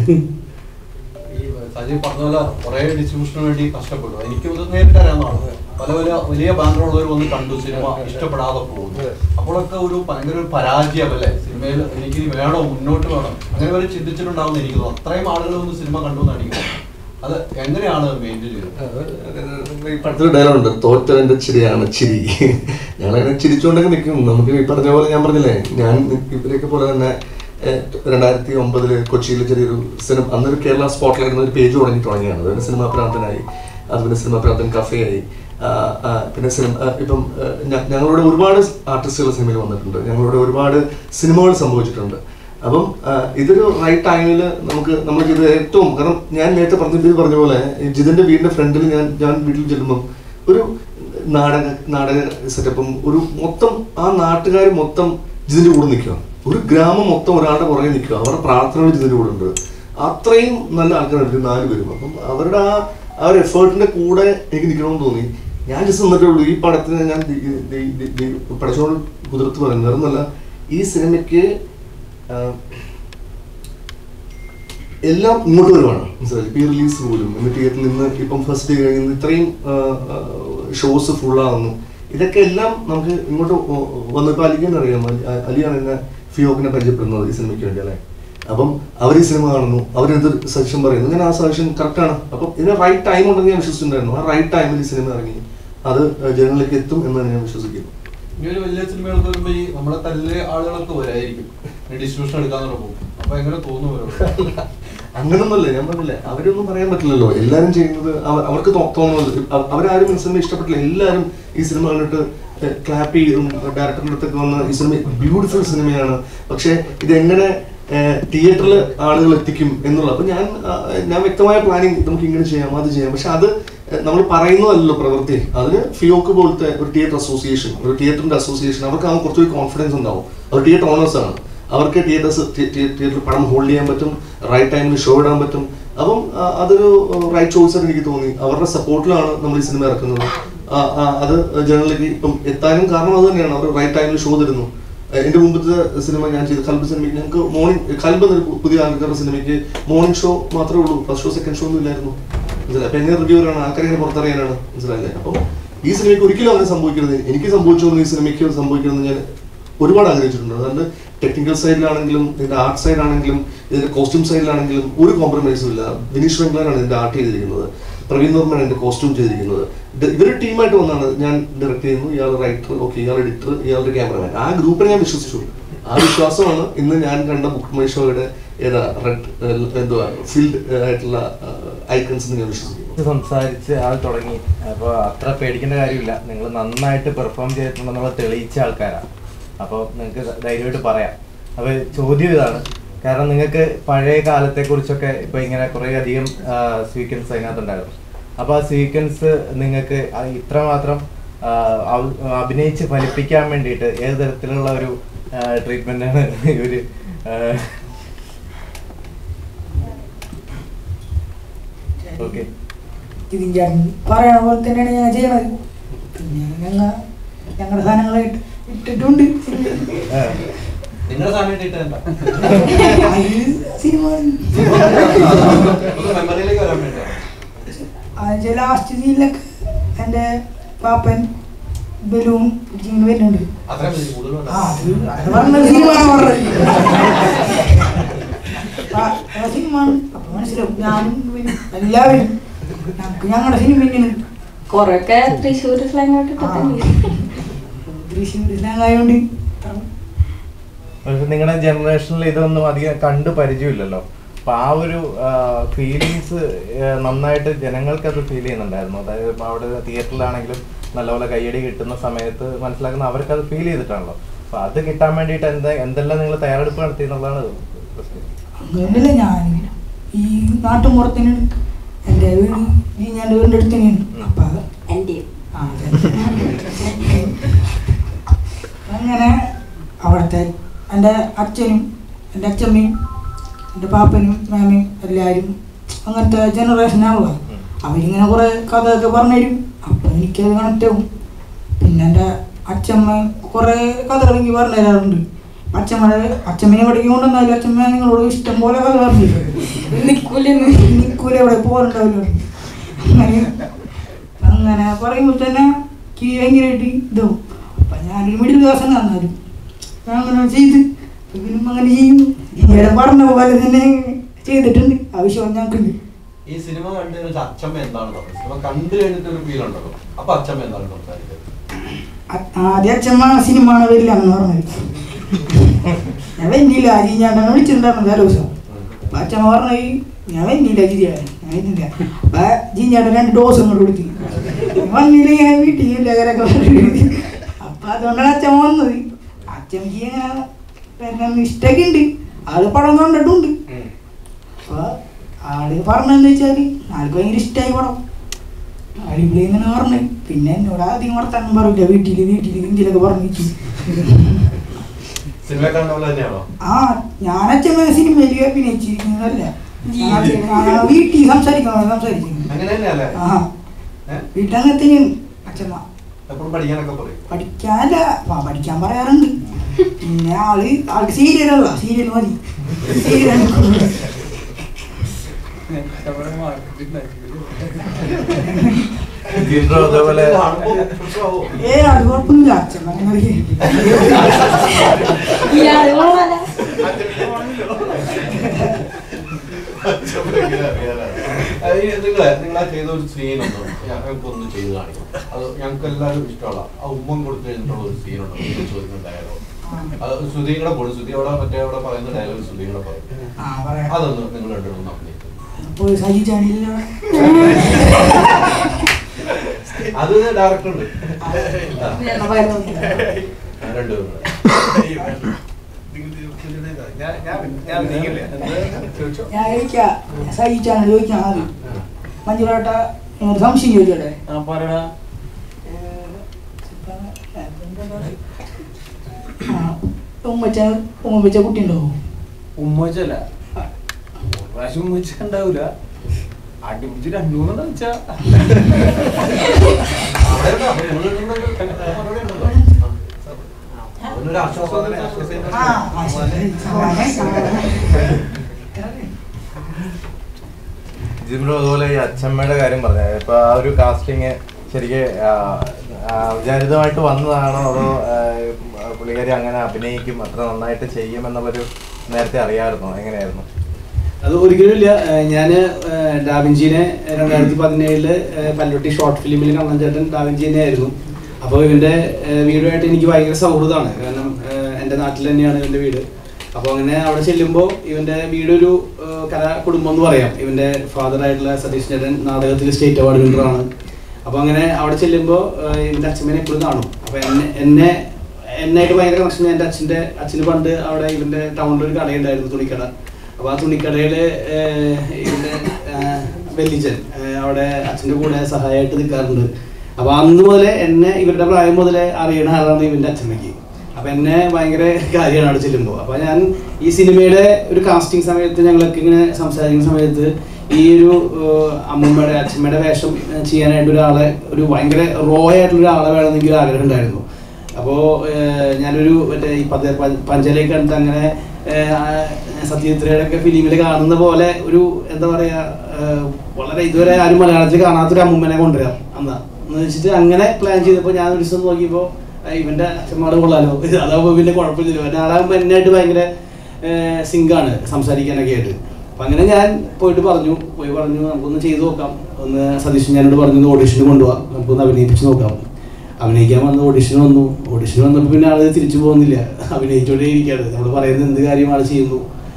G: ഈ സജീവ് പറഞ്ഞ പോലെ കുറെ ഡിസ്ട്രിബ്യൂഷന് വേണ്ടി കഷ്ടപ്പെട്ടു എനിക്ക് ഇത് നേരിട്ട് അറിയാവുന്നതാണ് പല പല വലിയ ബാനറുള്ളവർ വന്ന് കണ്ടു സിനിമ ഇഷ്ടപ്പെടാതെ പോകുന്നു അപ്പോഴൊക്കെ ഒരു ഭയങ്കര ഒരു പരാജയം അല്ലേ സിനിമയിൽ എനിക്ക് ഇനി വേണോ മുന്നോട്ട് വേണം അങ്ങനെ വരെ ചിന്തിച്ചിട്ടുണ്ടാവും എനിക്ക് തോന്നുന്നു അത്രയും ആളുകൾ വന്ന് സിനിമ കണ്ടു എന്നാണ് എനിക്ക് തോന്നുന്നത് അത് എങ്ങനെയാണ് മെയിൻറ്റെയിൻ ചെയ്തത്
B: ഈ പടത്തിൽ ഡയലോഗ് ഉണ്ട് തോറ്റവന്റെ ചിരിയാണ് ചിരി ഞങ്ങളങ്ങനെ ചിരിച്ചുകൊണ്ടൊക്കെ നിൽക്കും നമുക്ക് ഈ പറഞ്ഞ പോലെ ഞാൻ പറഞ്ഞില്ലേ ഞാൻ ഇവരെയൊക്കെ പോലെ തന്നെ ഏഹ്, രണ്ടായിരത്തി ഒമ്പതില് കൊച്ചിയിൽ ചെറിയൊരു സിനിമ അന്നൊരു കേരള സ്പോട്ട്ലൈറ്റ് എന്നൊരു പേജ് തുടങ്ങി തുടങ്ങിയാണ് അതൊരു സിനിമാ പ്രാന്തനായി അത് പിന്നെ സിനിമാ പ്രാന്തൻ കഫേയായി ആ, ആ, പിന്നെ സിനിമ ആ, ഇപ്പം ആ, ഞ- ഞങ്ങളുടെ ഒരുപാട് ആർട്ടിസ്റ്റുകൾ സിനിമയിൽ വന്നിട്ടുണ്ട് ഞങ്ങളുടെ ഒരുപാട് സിനിമകൾ സംഭവിച്ചിട്ടുണ്ട് അപ്പം ആ, ഇതൊരു റൈറ്റ് ടൈമിൽ നമുക്ക് നമ്മൾ ചെയ്ത ഏറ്റവും കാരണം ഞാൻ നേരത്തെ പറഞ്ഞ ഇത് പറഞ്ഞ പോലെ ഈ ജിതിന്റെ വീടിന്റെ ഫ്രണ്ടിൽ ഞാൻ ഞാൻ വീട്ടിൽ ചെല്ലുമ്പം ഒരു നാടക നാടക സെറ്റപ്പും ഒരു മൊത്തം ആ നാട്ടുകാർ മൊത്തം ജിതിന്റെ കൂടെ നിൽക്കുക ഒരു ഗ്രാമം മൊത്തം ഒരാളുടെ പുറകെ നിൽക്കുക അവരുടെ പ്രാർത്ഥനകൾ ജിതിന്റെ കൂടെ ഉണ്ട് അത്രയും നല്ല ആൾക്കാരാണ് ഇതിൽ നാല് പേരും അപ്പം അവരുടെ ആ ആ ഒരു എഫേർട്ടിന്റെ കൂടെ എനിക്ക് നിൽക്കണമെന്ന് തോന്നി ഞാൻ ജസ്റ്റ് നിന്നിട്ടേ ഉള്ളൂ ഈ പടത്തിന് ഞാൻ പഠിച്ചോണ്ട് കുതിർത്ത് പറയുന്നത് വേറൊന്നല്ല ഈ സിനിമയ്ക്ക് ആ, എല്ലാം ഇങ്ങോട്ട് വരുവാണ് മനസ്സിലായി ഇപ്പം ഈ റിലീസ് പോലും ഇന്ന് തിയേറ്ററിൽ നിന്ന് ഇപ്പം ഫസ്റ്റ് ഡേ കഴിഞ്ഞ് ഇത്രയും ഷോസ് ഫുള്ളാവുന്നു ഇതൊക്കെ എല്ലാം നമുക്ക് ഇങ്ങോട്ട് വ- വന്നപ്പോൾ അലിക്കാൻ അറിയാം അലി- അ- അലിയാണ് എന്നെ ഫിയോക്കിനെ പരിചയപ്പെടുന്നത് ഈ സിനിമയ്ക്ക് വേണ്ടി അല്ലേ അപ്പം അവർ ഈ സിനിമ കാണുന്നു അവരെന്ത് സജഷൻ പറയുന്നു ഞാൻ ആ സജഷൻ കറക്റ്റാണ് അപ്പം ഇതിന് റൈറ്റ് ടൈം ഉണ്ടെന്ന് ഞാൻ വിശ്വസിച്ചിട്ടുണ്ടായിരുന്നു ആ റൈറ്റ് ടൈമിൽ ഈ സിനിമ ഇറങ്ങി അത് ജനങ്ങളിലേക്ക് എത്തും എന്നാണ് ഞാൻ വിശ്വസിക്കുന്നത്
G: ഇനി ഒരു വലിയ സിനിമകൾക്ക് വരുമ്പോ ഈ നമ്മളെ തല്ല് ആളുകളൊക്കെ വരായിരിക്കും ഡിസ്ട്രിബ്യൂഷൻ എടുക്കാൻ പോകും അപ്പൊ എങ്ങനെ തോന്നുന്നു
B: അങ്ങനൊന്നുമല്ല ഞാൻ പറഞ്ഞില്ല അവരൊന്നും പറയാൻ പറ്റില്ലല്ലോ എല്ലാരും ചെയ്യുന്നത് അവ- അവർക്ക് തോ- തോന്നുന്നത് അവ- അവരാരും ഈ സിനിമ ഇഷ്ടപ്പെട്ടില്ല എല്ലാരും ഈ സിനിമ കണ്ടിട്ട് ക്ലാപ്പ് ചെയ്തും ഡയറക്ടറിന്റെ അടുത്തൊക്കെ വന്ന് ഈ സിനിമ ബ്യൂട്ടിഫുൾ സിനിമയാണ് പക്ഷെ ഇതെങ്ങനെ തിയേറ്ററിൽ ആളുകൾ എത്തിക്കും എന്നുള്ള അപ്പൊ ഞാൻ ആ, ഞാൻ വ്യക്തമായ പ്ലാനിങ് നമുക്ക് ഇങ്ങനെ ചെയ്യാം അത് ചെയ്യാം പക്ഷെ അത് നമ്മൾ പറയുന്നതല്ലോ പ്രവൃത്തി അതിന് ഫിയോക്ക് പോലത്തെ ഒരു തിയേറ്റർ അസോസിയേഷൻ ഒരു തിയേറ്ററിന്റെ അസോസിയേഷൻ അവർക്ക് ആകുമ്പോൾ കുറച്ചുകൂടി കോൺഫിഡൻസ് ഉണ്ടാവും അവർ തിയേറ്റർ ഓണേഴ്സ് ആണ് അവർക്ക് തിയേറ്റേഴ്സ് തിയേറ്ററിൽ പടം ഹോൾഡ് ചെയ്യാൻ പറ്റും റൈറ്റ് ടൈമിൽ ഷോ ഇടാൻ പറ്റും അപ്പം ആ, അതൊരു റൈറ്റ് ചോയ്സ് ആയിട്ട് എനിക്ക് തോന്നി അവരുടെ സപ്പോർട്ടിലാണ് നമ്മൾ ഈ സിനിമ ഇറക്കുന്നത് ആ, ആ, അത് ജനറലിലേക്ക് ഇപ്പം എത്താനും കാരണം അത് തന്നെയാണ് അവർ റൈറ്റ് ടൈമിൽ ഷോ തരുന്നു ഏഹ് എന്റെ മുമ്പത്തെ സിനിമ ഞാൻ ചെയ്ത കൽബ് സിനിമയ്ക്ക് ഞങ്ങൾക്ക് മോർണിംഗ് കൽബ് എന്നൊരു പു- പുതിയ ആൾക്കാരുടെ സിനിമയ്ക്ക് മോർണിംഗ് ഷോ മാത്രമേ ഉള്ളൂ ഫസ്റ്റ് ഷോ സെക്കൻഡ് ഷോ ഒന്നും ഇല്ലായിരുന്നു മനസ്സിലായി അപ്പൊ എങ്ങനെ റിവ്യൂവറാണ് ആൾക്കാരെ എങ്ങനെ പുറത്തറിയാനാണ് മനസ്സിലായില്ലേ അപ്പം ഈ സിനിമയ്ക്ക് ഒരിക്കലും അങ്ങനെ സംഭവിക്കരുത് എനിക്ക് സംഭവിച്ചൊന്നും ഈ സിനിമയ്ക്ക് സംഭവിക്കണമെന്ന് ഞാൻ ഒരുപാട് ആഗ്രഹിച്ചിട്ടുണ്ട് അതുകൊണ്ട് ടെക്നിക്കൽ സൈഡിലാണെങ്കിലും ഇതിന്റെ ആർട്ട് സൈഡിലാണെങ്കിലും ഇതിന്റെ കോസ്റ്റ്യൂം സൈഡിലാണെങ്കിലും ഒരു കോംപ്രമൈസും ഇല്ല വിനീഷ് വെങ്കളാണ് ഇതിന്റെ ആർട്ട് ചെയ്തിരിക്കുന്നത് പ്രവീൺ വർമ്മയാണ് എന്റെ കോസ്റ്റ്യൂം ചെയ്തിരിക്കുന്നത് ഇത് ഇവര് ടീമായിട്ട് വന്നാണ് ഞാൻ ഡയറക്ട് ചെയ്യുന്നു ഇയാൾ റൈറ്റർ ഓക്കെ ഇയാൾ എഡിറ്റർ ഇയാളുടെ ക്യാമറമാൻ ആ ഗ്രൂപ്പിനെ ഞാൻ വിശ്വസിച്ചു ആ വിശ്വാസമാണ് ഇന്ന് ഞാൻ കണ്ട ബുക്ക് മൈ ഷോയുടെ ഏതാ റെഡ് എന്തുവാ ഫീൽഡ് ആയിട്ടുള്ള ഐക്കൺസ് എന്ന് ഞാൻ വിശ്വസിക്കുന്നു
H: ഇത് സംസാരിച്ച് ആൾ തുടങ്ങി അപ്പോൾ അത്ര പേടിക്കേണ്ട കാര്യമില്ല നിങ്ങൾ നന്നായിട്ട് പെർഫോം ചെയ്തിട്ടുണ്ടെന്നുള്ളത് തെളിയിച്ച ആൾക്കാരാണ് അപ്പോൾ നിങ്ങൾക്ക് ധൈര്യമായിട്ട് പറയാം അപ്പോൾ ചോദ്യം ഇതാണ് കാരണം നിങ്ങൾക്ക് പഴയ കാലത്തെക്കുറിച്ചൊക്കെ ഇപ്പോൾ ഇങ്ങനെ കുറേ അധികം സ്വീക്വൻസ് അതിനകത്തുണ്ടായിരുന്നു അപ്പോൾ ആ സ്വീക്വൻസ് നിങ്ങൾക്ക് അത് ഇത്രമാത്രം ആ, അവ- അഭിനയിച്ച് ഫലിപ്പിക്കാൻ വേണ്ടിയിട്ട് ഏത് തരത്തിലുള്ള ഒരു ട്രീറ്റ്മെൻറ്റാണ് ഇവർ ഓക്കെ
D: ഇതിൻ്റെ പറയണ പോലെ തന്നെയാണ് ഞാൻ ചെയ്യണത് പിന്നെ ഞങ്ങൾ ഞങ്ങളുടെ സാധനങ്ങൾ ഇട്ടിട്ടുണ്ട്
G: നിങ്ങളുടെ സാധനം ഇട്ടിട്ട് എന്താ
D: അത് സിനിമ
G: മെമ്മറിയിലേക്ക് വരാൻ വേണ്ടി
D: അതിൻ്റെ ലാസ്റ്റ് സീനിലൊക്കെ എൻ്റെ പാപ്പൻ ബലൂൺ പിടിച്ചിങ്ങനെ വരുന്നുണ്ട്
G: അത്രയും മതി, കൂടുതൽ വേണ്ട.
D: ആ അത് അത് പറഞ്ഞ സിനിമയാണ് പറഞ്ഞത് ആ, ആ സിനിമയാണ് അപ്പൊ മനസ്സിലാവും ഞാനും ഇവനും എല്ലാവരും ഞങ്ങൾക്ക് ഞങ്ങളുടെ സിനിമ തന്നെയാണ്
E: കൊറേയൊക്കെ തൃശ്ശൂർ സ്ലാങ് ഇട്ടിട്ടുണ്ട്
D: തൃശ്ശൂർ സ്ലാങ്ങായോണ്ട്
H: പക്ഷെ നിങ്ങളുടെ ജനറേഷനിൽ ഇതൊന്നും അധികം കണ്ട് പരിചയമില്ലല്ലോ അപ്പൊ ആ ഒരു ഫീലിങ്സ് നന്നായിട്ട് ജനങ്ങൾക്ക് അത് ഫീൽ ചെയ്യുന്നുണ്ടായിരുന്നു അതായത് ഇപ്പൊ അവിടെ തിയേറ്ററിലാണെങ്കിലും നല്ലപോലെ കയ്യടി കിട്ടുന്ന സമയത്ത് മനസ്സിലാക്കുന്ന അവർക്ക് അത് ഫീൽ ചെയ്തിട്ടാണല്ലോ അപ്പൊ അത് കിട്ടാൻ വേണ്ടിയിട്ട് എന്താ എന്തെല്ലാം നിങ്ങൾ തയ്യാറെടുപ്പ് നടത്തി എന്നുള്ളതാണ് പ്രശ്നം
D: അങ്ങനെയല്ല ഞാൻ ഈ നാട്ടുമ്പുറത്തിന് എൻ്റെ വീട് ഈ ഞാൻ വീടിൻ്റെ അടുത്ത് തന്നെയാണ് അപ്പൊ അത്
E: എൻ്റെയും
D: ആ, അങ്ങനെ അവിടുത്തെ എൻ്റെ അച്ഛനും എൻ്റെ അച്ഛമ്മയും എൻ്റെ പാപ്പനും മാമയും എല്ലാവരും അങ്ങനത്തെ ജനറേഷനാണല്ലോ അവരിങ്ങനെ കുറേ കഥയൊക്കെ പറഞ്ഞുതരും അപ്പം എനിക്കത് കണക്റ്റ് ആവും പിന്നെ എൻ്റെ അച്ഛമ്മ കുറേ കഥകൾ എനിക്ക് പറഞ്ഞു തരാറുണ്ട് അച്ഛമ്മയുടെ അച്ഛമ്മനെ എവിടേക്ക് കൊണ്ടുവന്നാലും അച്ഛമ്മ നിങ്ങളോട് ഇഷ്ടം പോലെ കഥ പറഞ്ഞു
E: നിക്കൂലെന്ന്
D: നിൽക്കൂല എവിടെ പോകാറുണ്ടാവില്ല അങ്ങനെ അങ്ങനെ പറയുമ്പോൾ തന്നെ എനിക്ക് ഭയങ്കരമായിട്ട് ഇതാവും അപ്പം ഞാനൊരു മിഡിൽ ക്ലാസ് തന്നാലും ഞാൻ അങ്ങനെ ചെയ്ത് ഇവനും അങ്ങനെ ചെയ്യും ഇങ്ങനെ പറഞ്ഞ പോലെ തന്നെ ചെയ്തിട്ടുണ്ട് ആവശ്യം ഞങ്ങൾക്കുണ്ട്
G: ഈ സിനിമ കണ്ടു കഴിഞ്ഞാൽ അച്ഛമ്മ എന്താണ് പറഞ്ഞത് സിനിമ കണ്ടു കഴിഞ്ഞിട്ട് ഒരു ഫീൽ ഉണ്ടല്ലോ അപ്പൊ അച്ഛമ്മ എന്താണ് സംസാരിക്കുന്നത്
D: ആ- ആദ്യം അച്ഛമ്മ സിനിമ വരില്ല എന്ന് പറഞ്ഞത് ഞാൻ വെന്നില്ല അജി ഞാൻ വിളിച്ചിട്ടുണ്ടായിരുന്നു വേറെ ദിവസം അപ്പൊ അച്ഛമ്മ പറഞ്ഞ ഞാൻ വെന്നില്ല ജിരിയാ ഞാൻ വരുന്നില്ല അപ്പൊ ജിഞ്ഞാട്ടൻ രണ്ട് ഡോസ് അങ്ങോട്ട് കൊടുത്തു വന്നില്ല ഞാൻ വീട്ടിൽ ഇല്ലവരൊക്കെ അപ്പൊ അതുകൊണ്ടാണ് അച്ഛമ്മ വന്നത് അച്ഛമ്മക്ക് ഇങ്ങനെ പിന്നെ ഇഷ്ടമൊക്കെ ഉണ്ട് ആള് പടം കണ്ടിട്ടുണ്ട് അപ്പൊ ആള് പറഞ്ഞെന്ന് വെച്ചാല് ആൾക്ക് ഭയങ്കര ഇഷ്ടമായി പടം അടിപൊളി ഇങ്ങനെ പറഞ്ഞു പിന്നെ എന്നോട് അധികം വർത്താനം പറയില്ല വീട്ടില് വീട്ടില് ഇന്ത്യയിലൊക്കെ പറഞ്ഞു വെച്ചു
G: സിനിമ കണ്ട പോലെ തന്നെയാണോ
D: ആ ഞാൻ അച്ഛമ്മ സിനിമയിൽ അഭിനയിച്ചിരിക്കുന്നതല്ല ഞാൻ അച്ഛൻ- ആ, വീട്ടിൽ സംസാരിക്കണം സംസാരിക്കുന്നു
G: അങ്ങനെ തന്നെയല്ലേ
D: ആ
G: ഏഹ്
D: വീട്ടങ്ങത്തെയും അച്ഛമ്മ
G: എപ്പോഴും പഠിക്കാനൊക്കെ പറയും
D: പഠിക്കാനല്ല ആ, പഠിക്കാൻ പറയാറുണ്ട് പിന്നെ ആള് ആൾക്ക് സീരിയലല്ല സീരിയൽ മതി സീരിയൽ
H: ജിൻഡോ അതേപോലെ
G: കാണുമ്പോ പ്രശ്നമാവോ?
D: ഏ അത് കുഴപ്പമില്ല അച്ഛമ്മ അങ്ങനെ
E: ഇയാള് കൊള്ളാല
G: അച്ഛമ്മ എങ്ങനെ അറിയാനാ? അത് ഈ നിങ്ങളെ നിങ്ങളാ ചെയ്ത ഒരു സീനുണ്ടോ ഞങ്ങൾക്ക് ഒന്ന് ചെയ്ത് കാണിക്കും അത് ഞങ്ങൾക്ക് എല്ലാവരും ഇഷ്ടമുള്ള ആ ഉമ്മം കൊടുത്തു കഴിഞ്ഞിട്ടുള്ള ഒരു സീനുണ്ടോ ചോദിക്കുന്ന ഡയലോഗ് അത് ശ്രുതിയും കൂടെ പോലും ശ്രുതി അവിടെ മറ്റേ അവിടെ പറയുന്ന ഡയലോഗ് ശ്രുതിയും കൂടെ പറയും
D: ആ പറയാം
G: അതൊന്ന് നിങ്ങൾ രണ്ടുപേരും അഭിനയിക്കും
D: പോയി സജി ചാനലിൽ
G: അത് ഡയറക്ടർ ഉണ്ട്
E: എണ്ണ പയറ്
G: രണ്ടുപേരും കൂടെ.
D: ഞാൻ ചോദിക്കാം സജി ചാനൽ ചോദിക്കാം ആദ്യം മഞ്ജുളേട്ട ഒരു സംശയം ചോദിച്ചോട്ടെ ആ, ഉമ്മച്ച ഉമ്മച്ച കുട്ടി ഉണ്ടാവും
C: ഉമ്മച്ചല്ല പ്രാവശ്യം ഉമ്മച്ച ഉണ്ടാവൂല അടിപിടിച്ച് രണ്ടു മൂന്നെണ്ണം വെച്ചാ
G: അവിടെ ഉണ്ട്. അപ്പോൾ നിങ്ങൾ നിന്നൊരു മറുപടി ഉണ്ടല്ലോ. ആ. അതിനൊരു ആശ്വാസം തന്നെ, ആശ്വാസം
D: ആ, ആ, ശരി. സമാധാനം, സമാധാനം.
H: ജിമ്രോ അതുപോലെ ഈ അച്ഛമ്മയുടെ കാര്യം പറഞ്ഞ ഇപ്പൊ ആ ഒരു കാസ്റ്റിംഗ് ശരിക്ക് ആ, ആ, വിചാരിതമായിട്ട് വന്നതാണോ അതോ ആ, പുള്ളിക്കാരി അങ്ങനെ അഭിനയിക്കും അത്ര നന്നായിട്ട് ചെയ്യും എന്നുള്ളൊരു നേരത്തെ അറിയാമായിരുന്നോ എങ്ങനെയായിരുന്നു
A: അത് ഒരിക്കലും ഇല്ല ഞാൻ ഡാവിഞ്ചിനെ രണ്ടായിരത്തി പതിനേഴില് പല്ലൊട്ടി ഷോർട്ട് ഫിലിമിൽ കണ്ണൻ ചേട്ടൻ ഡാവിഞ്ചിനെ ആയിരുന്നു അപ്പോൾ ഇവന്റെ ഏഹ്, വീടുമായിട്ട് എനിക്ക് ഭയങ്കര സൗഹൃദമാണ് കാരണം ഏഹ്, എൻ്റെ നാട്ടിൽ തന്നെയാണ് ഇവന്റെ വീട് അപ്പോൾ അങ്ങനെ അവിടെ ചെല്ലുമ്പോൾ ഇവന്റെ വീടൊരു ഏഹ്, കലാ കുടുംബം എന്ന് പറയാം ഇവന്റെ ഫാദർ ആയിട്ടുള്ള സതീഷ് ചേട്ടൻ നാടകത്തിൽ സ്റ്റേറ്റ് അവാർഡ് വിന്നറാണ് അപ്പോൾ അങ്ങനെ അവിടെ ചെല്ലുമ്പോൾ ഇവന്റെ അച്ഛമ്മനെ എപ്പോഴും കാണും അപ്പോൾ എന്നെ എന്നെ എന്നായിട്ട് ഭയങ്കര കണക്ഷൻ എൻ്റെ അച്ഛൻ്റെ അച്ഛന് പണ്ട് അവിടെ ഇവന്റെ ടൗണിൽ ഒരു കടയുണ്ടായിരുന്നു തുണിക്കട അപ്പൊ ആ തുണിക്കടയില് ഏഹ്, ഇവന്റെ ഏഹ്, വല്യച്ഛൻ ഏഹ്, അവിടെ അച്ഛന്റെ കൂടെ സഹായമായിട്ട് നിൽക്കാറുണ്ട് അപ്പൊ അന്ന് മുതലേ എന്നെ ഇവരുടെ പ്രായം മുതലേ അറിയണ ആളാണ് ഇവന്റെ അച്ഛമ്മയ്ക്ക് അപ്പൊ എന്നെ ഭയങ്കര കാര്യമാണ് അവിടെ ചെല്ലുമ്പോൾ അപ്പൊ ഞാൻ ഈ സിനിമയുടെ ഒരു കാസ്റ്റിംഗ് സമയത്ത് ഞങ്ങളൊക്കെ ഇങ്ങനെ സംസാരിക്കുന്ന സമയത്ത് ഈ ഒരു ഏഹ്, അമ്മൂമ്മയുടെ അച്ഛമ്മയുടെ വേഷം ഏഹ്, ചെയ്യാനായിട്ട് ഒരാളെ ഒരു ഭയങ്കര റോ ആയിട്ടുള്ള ഒരാളെ വേണമെന്ന് എനിക്ക് ഒരു ആഗ്രഹം ഉണ്ടായിരുന്നു അപ്പോൾ ഞാനൊരു മറ്റേ ഈ പത പഞ്ചലേക്ക് കണ്ടിട്ട് അങ്ങനെ ഏഹ്, ആ സത്യജിത്രയുടെ ഒക്കെ ഫിലിമിൽ കാണുന്ന പോലെ ഒരു എന്താ പറയാ ഏഹ്, വളരെ ഇതുവരെ ആരും മലയാളത്തിൽ കാണാത്തൊരു അമ്മൂമ്മനെ കൊണ്ടുവരാം അന്ന് എന്ന് വെച്ചിട്ട് അങ്ങനെ പ്ലാൻ ചെയ്തപ്പോൾ ഞാൻ ഒരു ദിവസം നോക്കിയപ്പോൾ ഇവന്റെ അച്ഛന്മാർ കൊള്ളാലോ അതാകുമ്പോൾ പിന്നെ കുഴപ്പമില്ലല്ലോ പിന്നെ ആളാകുമ്പോൾ എന്നായിട്ട് ഭയങ്കര സിങ്കാണ് സംസാരിക്കാനൊക്കെ ആയിട്ട് അപ്പം അങ്ങനെ ഞാൻ പോയിട്ട് പറഞ്ഞു പോയി പറഞ്ഞു നമുക്കൊന്ന് ചെയ്തു നോക്കാം ഒന്ന് സതീഷ് ഞാനോട് പറഞ്ഞു ഓഡിഷന് കൊണ്ടുപോകാം നമുക്കൊന്ന് അഭിനയിപ്പിച്ച് നോക്കാം അഭിനയിക്കാൻ വന്ന് ഓഡിഷൻ വന്നു ഓഡിഷൻ വന്നപ്പോൾ പിന്നെ ആള് തിരിച്ചു പോകുന്നില്ല അഭിനയിച്ചോണ്ടേ ഇരിക്കുകയാണ് നമ്മൾ പറയുന്നത് എന്ത് കാര്യം ആൾ ചെയ്യുന്നു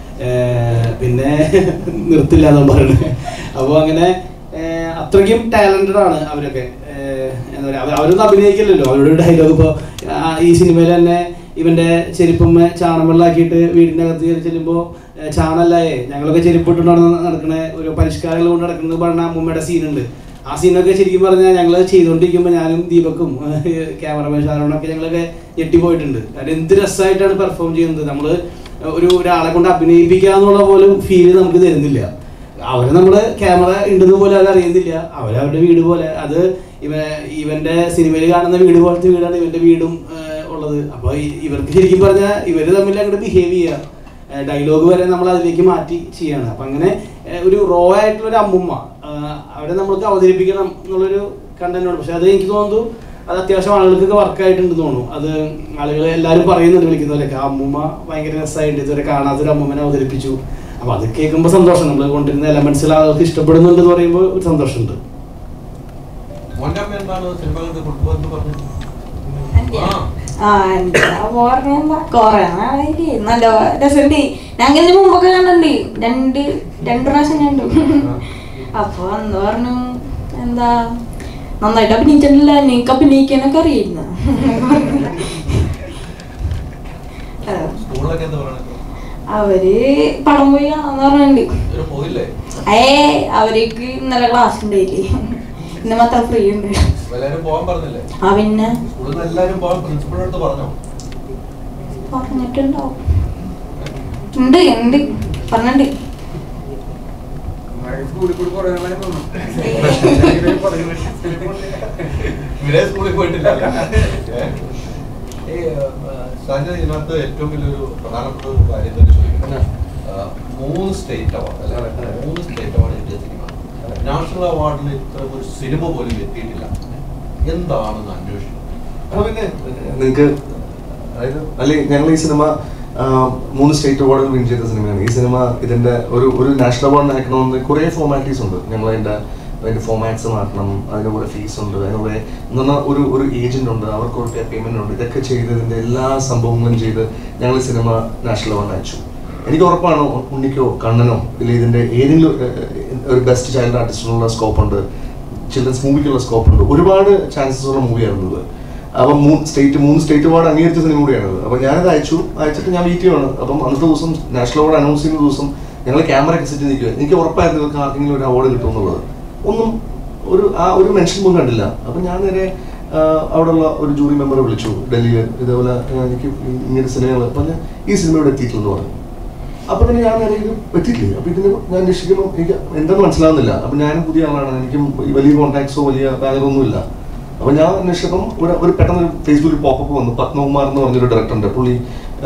A: ഏർ പിന്നെ നിർത്തില്ല എന്നാണ് പറയുന്നത് അപ്പോൾ അങ്ങനെ ഏർ അത്രയ്ക്കും ടാലൻറ്റഡ് ആണ് അവരൊക്കെ ഏർ എന്താ പറയുക അവർ- അവരൊന്നും അഭിനയിക്കില്ലല്ലോ അവരുടെ ഡയലോഗ് ഇപ്പോൾ ഈ സിനിമയിൽ തന്നെ ഇവന്റെ ചെരുപ്പമ്മ ചാണം വെള്ളാക്കിയിട്ട് വീടിൻ്റെ അകത്ത് കയറി ചെല്ലുമ്പോൾ ചാണല്ലേ ഞങ്ങളൊക്കെ ചെരുപ്പിട്ടുകൊണ്ടാണ് നടക്കണ ഒരു പരിഷ്കാരങ്ങൾ കൊണ്ട് നടക്കുന്നത് പറഞ്ഞ അമ്മൂമ്മയുടെ സീനുണ്ട് ആ സീനൊക്കെ ശരിക്കും പറഞ്ഞാൽ ഞങ്ങൾ ചെയ്തുകൊണ്ടിരിക്കുമ്പോൾ ഞാനും ദീപക്കും ക്യാമറമാൻ ഷാരോണൊക്കെ ഞങ്ങളൊക്കെ ഞെട്ടിപ്പോയിട്ടുണ്ട് കാരണം എന്ത് രസമായിട്ടാണ് പെർഫോം ചെയ്യുന്നത് നമ്മൾ ഒരു ഒരാളെ കൊണ്ട് അഭിനയിപ്പിക്കുക എന്നുള്ള പോലും ഫീല് നമുക്ക് തരുന്നില്ല അവര് നമ്മള് ക്യാമറ ഉണ്ടെന്ന് പോലും അത് അറിയുന്നില്ല അവരവരുടെ വീട് പോലെ അത് ഇവ ഇവന്റെ സിനിമയിൽ കാണുന്ന വീട് പോലത്തെ വീടാണ് ഇവന്റെ വീടും ഏഹ്, ഉള്ളത് അപ്പൊ ഈ- ഇവർക്ക് ശരിക്കും പറഞ്ഞാൽ ഇവര് തമ്മിൽ അങ്ങോട്ട് ബിഹേവ് ചെയ്യുക ഡയലോഗ് വരെ നമ്മൾ അതിലേക്ക് മാറ്റി ചെയ്യാണ് അപ്പൊ അങ്ങനെ ഏഹ്, ഒരു റോ ആയിട്ടുള്ള ഒരു അമ്മുമ്മ ആഹ്, അവരെ നമ്മൾക്ക് അവതരിപ്പിക്കണം എന്നുള്ളൊരു കണ്ടന്റാണ് പക്ഷെ അത് എനിക്ക് തോന്നുന്നു അത് അത്യാവശ്യം ആളുകൾക്കൊക്കെ വർക്ക് ആയിട്ടുണ്ട് തോന്നുന്നു അത് ആളുകൾ എല്ലാവരും പറയുന്നുണ്ട് വിളിക്കുന്നവരൊക്കെ ആ അമ്മുമ്മ ഭയങ്കര രസമായിട്ട് ഇതുവരെ കാണാത്തൊരു അമ്മുമ്മനെ അവതരിപ്പിച്ചു അപ്പൊ അത് കേൾക്കുമ്പോൾ സന്തോഷം നമ്മൾ കൊണ്ടിരുന്ന എലമെന്റ്സിൽ ആളുകൾക്ക് ഇഷ്ടപ്പെടുന്നുണ്ട് എന്ന് പറയുമ്പോൾ ഒരു സന്തോഷമുണ്ട്
G: മോന്റെ അമ്മ എന്താണ് സിനിമകൾക്ക് കൊണ്ടുപോകുന്നത് പറഞ്ഞത് ആ
E: ആ എന്താ ഓർമ്മ കൊറേ നാളായില്ലേ നല്ല രസമുണ്ട് ഞങ്ങൾ ഇതിന് മുമ്പൊക്കെ കണ്ടിട്ടുണ്ട് രണ്ട് രണ്ട് പ്രാവശ്യം കണ്ടു അപ്പൊ അന്ന് പറഞ്ഞു എന്താ നന്നായിട്ട് അഭിനയിച്ചിട്ടില്ല നിനക്ക് അഭിനയിക്കാനൊക്കെ അറിയില്ല
G: സ്കൂളിലൊക്കെ എന്താ പറയണത്
E: അവര് പടം പോയി കാണാന്ന് പറഞ്ഞിട്ടുണ്ട്
G: ഇവര് പോയില്ലേ
E: ഏ അവർക്ക് ഇന്നലെ ക്ലാസ് ഉണ്ടായില്ലേ ഇന്ന് മാത്രം ഫ്രീ ഉണ്ട്
G: എല്ലാരും പോകാൻ പറഞ്ഞില്ലേ
E: ആ പിന്നെ
G: സ്കൂളിൽ നിന്ന് എല്ലാരും പോകാൻ പ്രിൻസിപ്പളിന്റെ അടുത്ത് പറഞ്ഞോ
E: പറഞ്ഞിട്ടുണ്ടാവും ഉണ്ട് ഉണ്ട് പറഞ്ഞിട്ടുണ്ട്
C: സ്കൂളിൽ കൂടി കുറേ നാളായി തോന്നുന്നു
G: ഇവരെ സ്കൂളിൽ പോയിട്ടില്ല ഏ? ഈ സാജ ഇതിനകത്ത് ഏറ്റവും വലിയൊരു പ്രധാനപ്പെട്ട ഒരു കാര്യം തന്നെ ചോദിക്കുന്നത് ആ, മൂന്ന് സ്റ്റേറ്റ് അവാർഡ് അല്ലെ മൂന്ന് സ്റ്റേറ്റ് അവാർഡ് കിട്ടിയ സിനിമ നാഷണൽ അവാർഡിൽ ഇത്ര ഒരു സിനിമ പോലും എത്തിയിട്ടില്ല എന്താണെന്ന് അന്വേഷിക്കണം
B: അപ്പൊ പിന്നെ നിങ്ങൾക്ക് അതായത് അല്ലെ ഞങ്ങൾ ഈ സിനിമ ആ, മൂന്ന് സ്റ്റേറ്റ് അവാർഡുകൾ വിൻ ചെയ്ത സിനിമയാണ് ഈ സിനിമ ഇതിന്റെ ഒരു ഒരു നാഷണൽ അവാർഡ് അയക്കണമെന്ന് കുറേ ഫോർമാലിറ്റീസ് ഉണ്ട് ഞങ്ങൾ അതിന്റെ അതിന്റെ ഫോമാറ്റ്സ് മാറ്റണം അതിന്റെ കൂടെ ഫീസ് ഉണ്ട് അതിന്റെ കൂടെ എന്ന് പറഞ്ഞാൽ ഒരു ഒരു ഏജന്റ് ഉണ്ട് അവർക്ക് ഒരു പേയ്മെന്റ് ഉണ്ട് ഇതൊക്കെ ചെയ്തതിന്റെ എല്ലാ സംഭവങ്ങളും ചെയ്ത് ഞങ്ങൾ ഈ സിനിമ നാഷണൽ അവാർഡ് അയച്ചു എനിക്ക് ഉറപ്പാണ് ഉണ്ണിക്കോ കണ്ണനോ ഇല്ല ഇതിന്റെ ഏതെങ്കിലും ഏഹ്, ഏഹ്, ഒരു ബെസ്റ്റ് ചൈൽഡ് ആർട്ടിസ്റ്റിനുള്ള സ്കോപ്പ് ഉണ്ട് ചിൽഡ്രൻസ് മൂവിക്കുള്ള സ്കോപ്പ് ഉണ്ട് ഒരുപാട് ചാൻസസ് ഉള്ള മൂവിയായിരുന്നു ഇത് അപ്പം മൂന്ന് സ്റ്റേറ്റ് മൂന്ന് സ്റ്റേറ്റ് അവാർഡ് അംഗീകരിച്ച സിനിമ കൂടിയാണത് അപ്പം ഞാനത് അയച്ചു അയച്ചിട്ട് ഞാൻ വെയിറ്റ് ചെയ്യുവാണ് അപ്പം അന്നത്തെ ദിവസം നാഷണൽ അവാർഡ് അനൗൺസ് ചെയ്യുന്ന ദിവസം ഞങ്ങൾ ക്യാമറ ഒക്കെ സെറ്റ് നിൽക്കുക എനിക്ക് ഉറപ്പായിരുന്നു ഇവർക്ക് ആർക്കെങ്കിലും ഒരു അവാർഡ് കിട്ടുമെന്നുള്ളത് ഒന്നും ഒരു ആ ഒരു മെൻഷൻ പോലും കണ്ടില്ല അപ്പം ഞാൻ നേരെ ആ, അവിടെയുള്ള ഒരു ജൂറി മെമ്പറെ വിളിച്ചു ഡൽഹിയിൽ ഇതേപോലെ ആ, എനിക്ക് ഇങ്ങനെ സിനിമകൾ അപ്പം ഞാൻ ഈ സിനിമ ഇവിടെ എത്തിയിട്ടില്ലെന്ന് പറഞ്ഞു അപ്പൊ തന്നെ ഞാൻ നേരെ ഇത് പറ്റില്ലേ അപ്പൊ ഇതിന് ഞാൻ അന്വേഷിക്കുമ്പോൾ എനിക്ക് എന്തെന്ന് മനസ്സിലാവുന്നില്ല അപ്പൊ ഞാനും പുതിയ ആളാണ് എനിക്ക് ഈ വലിയ കോൺടാക്ട്സോ വലിയ ബാഗറൊന്നും ഇല്ല അപ്പൊ ഞാൻ അന്വേഷിച്ചപ്പം ഒരു ഒരു പെട്ടെന്ന് ഒരു ഫേസ്ബുക്കിൽ പോപ്പപ്പ് വന്നു പത്മകുമാർ എന്ന് പറഞ്ഞൊരു ഡയറക്ടറുണ്ട് പുള്ളി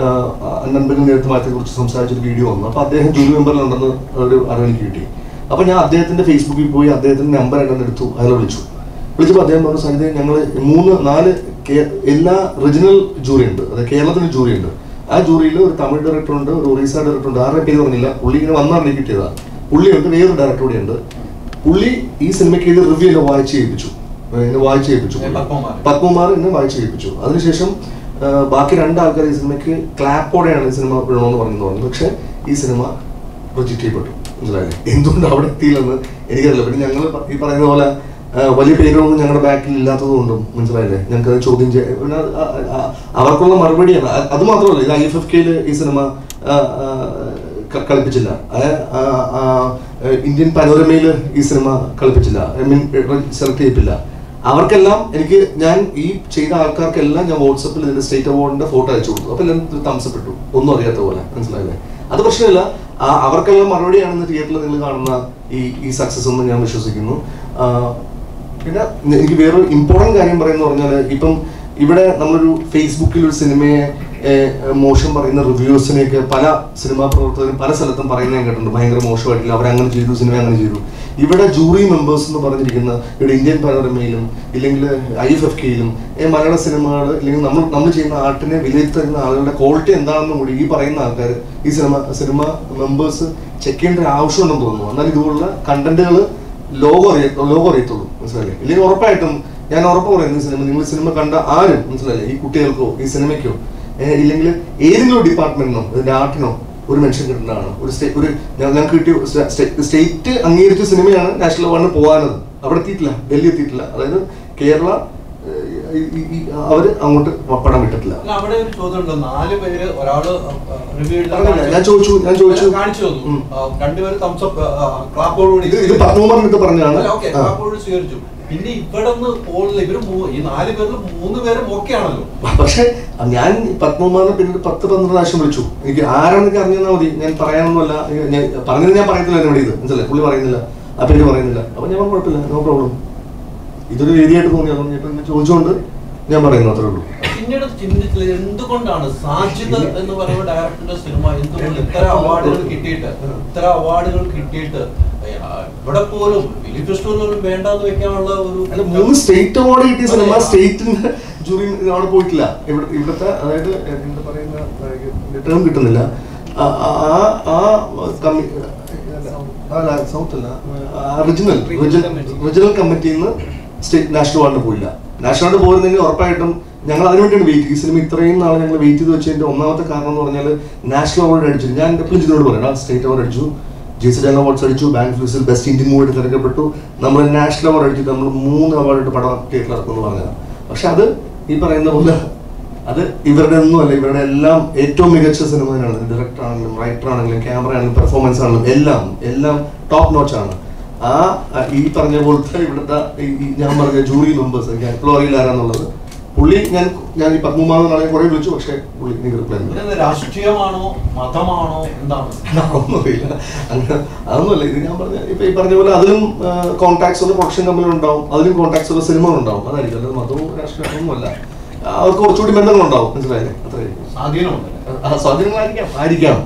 B: നൻപകൽ നേതൃത്വത്തെ കുറിച്ച് സംസാരിച്ചൊരു വീഡിയോ വന്നു അപ്പൊ അദ്ദേഹം ജൂറി മെമ്പറിലുണ്ടെന്ന് ഒരു അറിവ് എനിക്ക് കിട്ടി അപ്പൊ ഞാൻ അദ്ദേഹത്തിന്റെ ഫേസ്ബുക്കിൽ പോയി അദ്ദേഹത്തിന്റെ നമ്പർ എന്നെ എടുത്തു അയാളെ വിളിച്ചു വിളിച്ചപ്പോൾ അദ്ദേഹം പറഞ്ഞു സഹിത ഞങ്ങൾ മൂന്ന് നാല് കേ- എല്ലാ റിജിനൽ ജൂറി ഉണ്ട് അതായത് കേരളത്തിന് ജൂറി ഉണ്ട് ആ ജൂറിയിൽ ഒരു തമിഴ് ഡയറക്ടർ ഉണ്ട് ഒരു ഒറീസ ഡയറക്ടർ ഉണ്ട് ആരുടെ പേര് പറഞ്ഞില്ല പുള്ളി ഇങ്ങനെ വന്നാണ് കിട്ടിയതാ പുള്ളിയുണ്ട് വേറൊരു ഡയറക്ടർ കൂടെ ഉണ്ട് പുള്ളി ഈ സിനിമയ്ക്ക് ഇത് റിവ്യൂ എന്നെ വായിച്ച് ചെയ്യിപ്പിച്ചു എന്നെ വായിച്ച് ചെയ്യിപ്പിച്ചു
G: ഏ, പത്മകുമാർ.
B: പത്മകുമാർ എന്നെ വായിച്ച് ചെയ്യിപ്പിച്ചു അതിനുശേഷം ആ, ബാക്കി രണ്ട് ആൾക്കാർ ഈ സിനിമയ്ക്ക് ക്ലാപ്പോടെയാണ് ഈ സിനിമ വിടണമെന്ന് പറഞ്ഞു പറഞ്ഞു പക്ഷെ ഈ സിനിമ പ്രൊജക്റ്റ് ചെയ്യപ്പെട്ടു മനസ്സിലായില്ലേ എന്തുകൊണ്ട് അവിടെ എത്തിയില്ലെന്ന് എനിക്കറിയില്ല പിന്നെ ഞങ്ങൾ ഈ പറയുന്ന പോലെ ആ, വലിയ പേരൊന്നും ഞങ്ങളുടെ ബാക്കിൽ ഇല്ലാത്തതുകൊണ്ടും മനസ്സിലായില്ലേ ഞങ്ങൾക്ക് അത് ചോദ്യം ചെയ്യാൻ പിന്നെ അത് ആ- ആ- അവർക്കുള്ള മറുപടിയാണ് അ- അത് മാത്രമല്ല ഇത് ഐ എഫ് എഫ് കെയിൽ ഈ സിനിമ ആ, ആ, ക- കളിപ്പിച്ചില്ല ആ, ആ, ആ, ഇന്ത്യൻ പനോരമയിൽ ഈ സിനിമ കളിപ്പിച്ചില്ല ഐ മീൻ സെലക്ട് ചെയ്യിപ്പില്ല അവർക്കെല്ലാം എനിക്ക് ഞാൻ ഈ ചെയ്ത ആൾക്കാർക്കെല്ലാം ഞാൻ വാട്സപ്പിൽ ഇതിന്റെ സ്റ്റേറ്റ് അവാർഡിന്റെ ഫോട്ടോ അയച്ചു കൊടുത്തു അപ്പൊ എല്ലാം തമസപ്പെട്ടു ഒന്നും അറിയാത്ത പോലെ മനസ്സിലായില്ലേ അത് പ്രശ്നമില്ല ആ അവർക്കെല്ലാം മറുപടിയാണെന്ന് തിയേറ്ററിൽ നിങ്ങൾ കാണുന്ന ഈ ഈ സക്സസ് എന്ന് ഞാൻ വിശ്വസിക്കുന്നു ആ, പിന്നെ എനിക്ക് വേറൊരു ഇമ്പോർട്ടന്റ് കാര്യം പറയുന്നത് പറഞ്ഞാൽ ഇപ്പം ഇവിടെ നമ്മളൊരു ഫേസ്ബുക്കിൽ ഒരു സിനിമയെ ഏഹ്, മോശം പറയുന്ന റിവ്യൂസിനെയൊക്കെ പല സിനിമാ പ്രവർത്തകരും പല സ്ഥലത്തും പറയുന്നത് ഞാൻ കേട്ടിട്ടുണ്ട് ഭയങ്കര മോശമായിട്ടില്ല അവരങ്ങനെ ചെയ്തു സിനിമ അങ്ങനെ ചെയ്തു ഇവിടെ ജൂറി മെമ്പേഴ്സ് എന്ന് പറഞ്ഞിരിക്കുന്ന ഇവിടെ ഇന്ത്യൻ പനോരമയിലും ഇല്ലെങ്കിൽ ഐ എഫ് എഫ് കെയിലും മലയാള സിനിമകൾ ഇല്ലെങ്കിൽ നമ്മൾ നമ്മൾ ചെയ്യുന്ന ആർട്ടിനെ വിലയിരുത്തുന്ന ആളുകളുടെ ക്വാളിറ്റി എന്താണെന്നും കൂടി ഈ പറയുന്ന ആൾക്കാർ ഈ സിനിമ സിനിമ മെമ്പേഴ്സ് ചെക്ക് ചെയ്യേണ്ട ഒരു ആവശ്യമുണ്ടെന്ന് തോന്നുന്നു എന്നാൽ ഇതുപോലുള്ള കണ്ടന്റുകൾ ലോകം അറിയ ലോകം അറിയത്തുള്ളൂ മനസ്സിലായില്ലേ ഇല്ലെങ്കിൽ ഉറപ്പായിട്ടും ഞാൻ ഉറപ്പ് പറയുന്നു ഈ സിനിമ നിങ്ങൾ സിനിമ കണ്ട ആരും മനസ്സിലായില്ലേ ഈ കുട്ടികൾക്കോ ഈ സിനിമയ്ക്കോ ഏഹ് ഇല്ലെങ്കിൽ ഏതെങ്കിലും ഡിപ്പാർട്ട്മെന്റിനോ ഇതിന്റെ ആർട്ടിനോ ഒരു മെൻഷൻ കിട്ടുന്നതാണ് ഒരു സ്റ്റേ ഒരു ഞ- ഞങ്ങൾക്ക് കിട്ടിയ സ്റ്റേറ്റ് അംഗീകരിച്ച സിനിമയാണ് നാഷണൽ അവാർഡിന് പോകാനത് അവിടെ എത്തിയിട്ടില്ല ഡൽഹി എത്തിയിട്ടില്ല അതായത് കേരള ഏഹ്, ഈ- ഈ- ഈ അവര് അങ്ങോട്ട് പടം വിട്ടിട്ടില്ല
G: അല്ല, അവിടെ ഒരു ചോദ്യം ഉണ്ട് നാല് പേര് ഒരാള് റിവ്യൂ
B: പറഞ്ഞില്ല, ഞാൻ ചോദിച്ചു, ഞാൻ ചോദിച്ചു.
G: കാണിച്ചു തന്നു
B: ഉം.
G: ആ, രണ്ടുപേര് തംസ് അപ്പ് ക്ലാപ്പോടുകൂടി
B: ഇത് ഇത് പത്മകുമാറിന് അടുത്ത് പറഞ്ഞതാണ്
G: ഓക്കെ
B: ആ.
G: ക്ലാപ്പോട് സ്വീകരിച്ചു പിന്നെ ഇവിടെ നിന്ന് പോകുന്നില്ല ഇവര് മൂ- ഈ നാല് പേരിൽ മൂന്ന് പേരും ഓക്കെ ആണല്ലോ
B: പക്ഷെ ഞാൻ പത്മകുമാറിനെ പിന്നീട് പത്ത് പന്ത്രണ്ട് പ്രാവശ്യം വിളിച്ചു എനിക്ക് ആരാണെന്നൊക്കെ അറിഞ്ഞാൽ മതി ഞാൻ പറയാനൊന്നുമല്ല ഞാൻ പറഞ്ഞത് ഞാൻ പറയത്തില്ല എന്നോട് ഇത് മനസ്സിലായി പുള്ളി പറയുന്നില്ല ആ പേര് പറയുന്നില്ല അപ്പൊ ഞാൻ പറഞ്ഞു, കുഴപ്പമില്ല നോ പ്രോബ്ലം ഇതൊരു ഏരിയയായിട്ട് തോന്നി അതുകൊണ്ട് ഞാൻ ഇപ്പൊ ചോദിച്ചുകൊണ്ട് ഞാൻ പറയുന്നു അത്രേ ഉള്ളൂ
G: പിന്നീട് ചിന്തിച്ചില്ല എന്തുകൊണ്ടാണ് സാജിദ് എന്ന് പറയുന്ന ഡയറക്ടറുടെ സിനിമ എന്തുകൊണ്ട് ഇത്ര അവാർഡുകൾ കിട്ടിയിട്ട് ഇത്ര അവാർഡുകൾ കിട്ടിയിട്ട് അയ്യ, ഇവിടെ പോലും ഫിലിം ഫെസ്റ്റിവൽ പോലും വേണ്ടാന്ന് വെക്കാനുള്ള ഒരു
B: അല്ല മൂന്ന് സ്റ്റേറ്റ് അവാർഡ് കിട്ടിയ സിനിമ സ്റ്റേറ്റിന്റെ ജൂറി അവിടെ പോയിട്ടില്ല ഇവിടെ ഇവിടുത്തെ അതായത് എന്താ പറയുന്ന ടേം കിട്ടുന്നില്ല ആ- ആ- ആ കമ്മി അല്ല സൗത്ത് അല്ല റിജിനൽ റിജിനൽ കമ്മിറ്റിയിൽ നിന്ന് സ്റ്റേറ്റ് നാഷണൽ അവാർഡിന് പോയില്ല നാഷണൽ അവാർഡ് പോയിരുന്നെങ്കിൽ ഉറപ്പായിട്ടും ഞങ്ങൾ അതിനു വേണ്ടിയാണ് വെയിറ്റ് ഈ സിനിമ ഇത്രയും നാൾ ഞങ്ങൾ വെയിറ്റ് ചെയ്ത് വെച്ചതിന്റെ ഒന്നാമത്തെ കാരണം എന്ന് പറഞ്ഞാൽ നാഷണൽ അവാർഡ് അടിച്ചു ഞാൻ എപ്പോഴും ജിതിനോട് പറയാം സ്റ്റേറ്റ് അവാർഡ് അടിച്ചു ജി സി അവാർഡ്സ് അടിച്ചു ബാങ്ക് ഫിസിൽ ബെസ്റ്റ് ഇന്ത്യൻ മൂവി തിരഞ്ഞെടുക്കപ്പെട്ടു നമ്മൾ നാഷണൽ അവാർഡ് അടിച്ചിട്ട് നമ്മൾ മൂന്ന് അവാർഡ് പടം തിയേറ്ററിൽ ഇറക്കുമെന്ന് പറഞ്ഞതാണ് പക്ഷെ അത് ഈ പറയുന്ന പോലെ അത് ഇവരുടെ ഒന്നുമല്ല ഇവരുടെ എല്ലാം ഏറ്റവും മികച്ച സിനിമ തന്നെയാണ് ഡയറക്ടർ ആണെങ്കിലും റൈറ്റർ ആണെങ്കിലും ക്യാമറ ആണെങ്കിലും പെർഫോമൻസ് ആണെങ്കിലും എല്ലാം എല്ലാം ടോപ്പ് നോച്ച് ആണ് ആ ആ, ഈ പറഞ്ഞ പോലത്തെ ഇവിടുത്തെ ഈ- ഈ ഞാൻ പറഞ്ഞ ജൂറി മെമ്പേഴ്സ് എനിക്ക് എപ്പോഴും അറിയില്ല ആരാന്നുള്ളത് പുള്ളി ഞാൻ ഞാൻ ഈ പത്മൂന്നാമത് നാളെ കുറെ വിളിച്ചു പക്ഷേ പുള്ളി എനിക്ക് റിപ്ലൈ
G: ഇതെന്ത് രാഷ്ട്രീയമാണോ മതമാണോ എന്താണ്
B: ഒന്നുമില്ല അങ്ങനെ അതൊന്നുമല്ല ഇത് ഞാൻ പറഞ്ഞ ഇപ്പൊ ഈ പറഞ്ഞ പോലെ അതിലും കോൺടാക്ട്സ് ഉള്ള പ്രൊഡക്ഷൻ കമ്പനി ഉണ്ടാവും അതിലും കോൺടാക്ട്സ് ഉള്ള സിനിമകൾ ഉണ്ടാവും അതായിരിക്കും അല്ലാതെ മതവും രാഷ്ട്രീയമൊന്നുമല്ല അവർക്ക് കുറച്ചുകൂടി ബന്ധങ്ങളുണ്ടാവും മനസ്സിലായില്ലേ അത്രയായിരിക്കും
G: സ്വാധീനമുണ്ട്
B: ആ, സ്വാധീനങ്ങളായിരിക്കാം ആയിരിക്കാം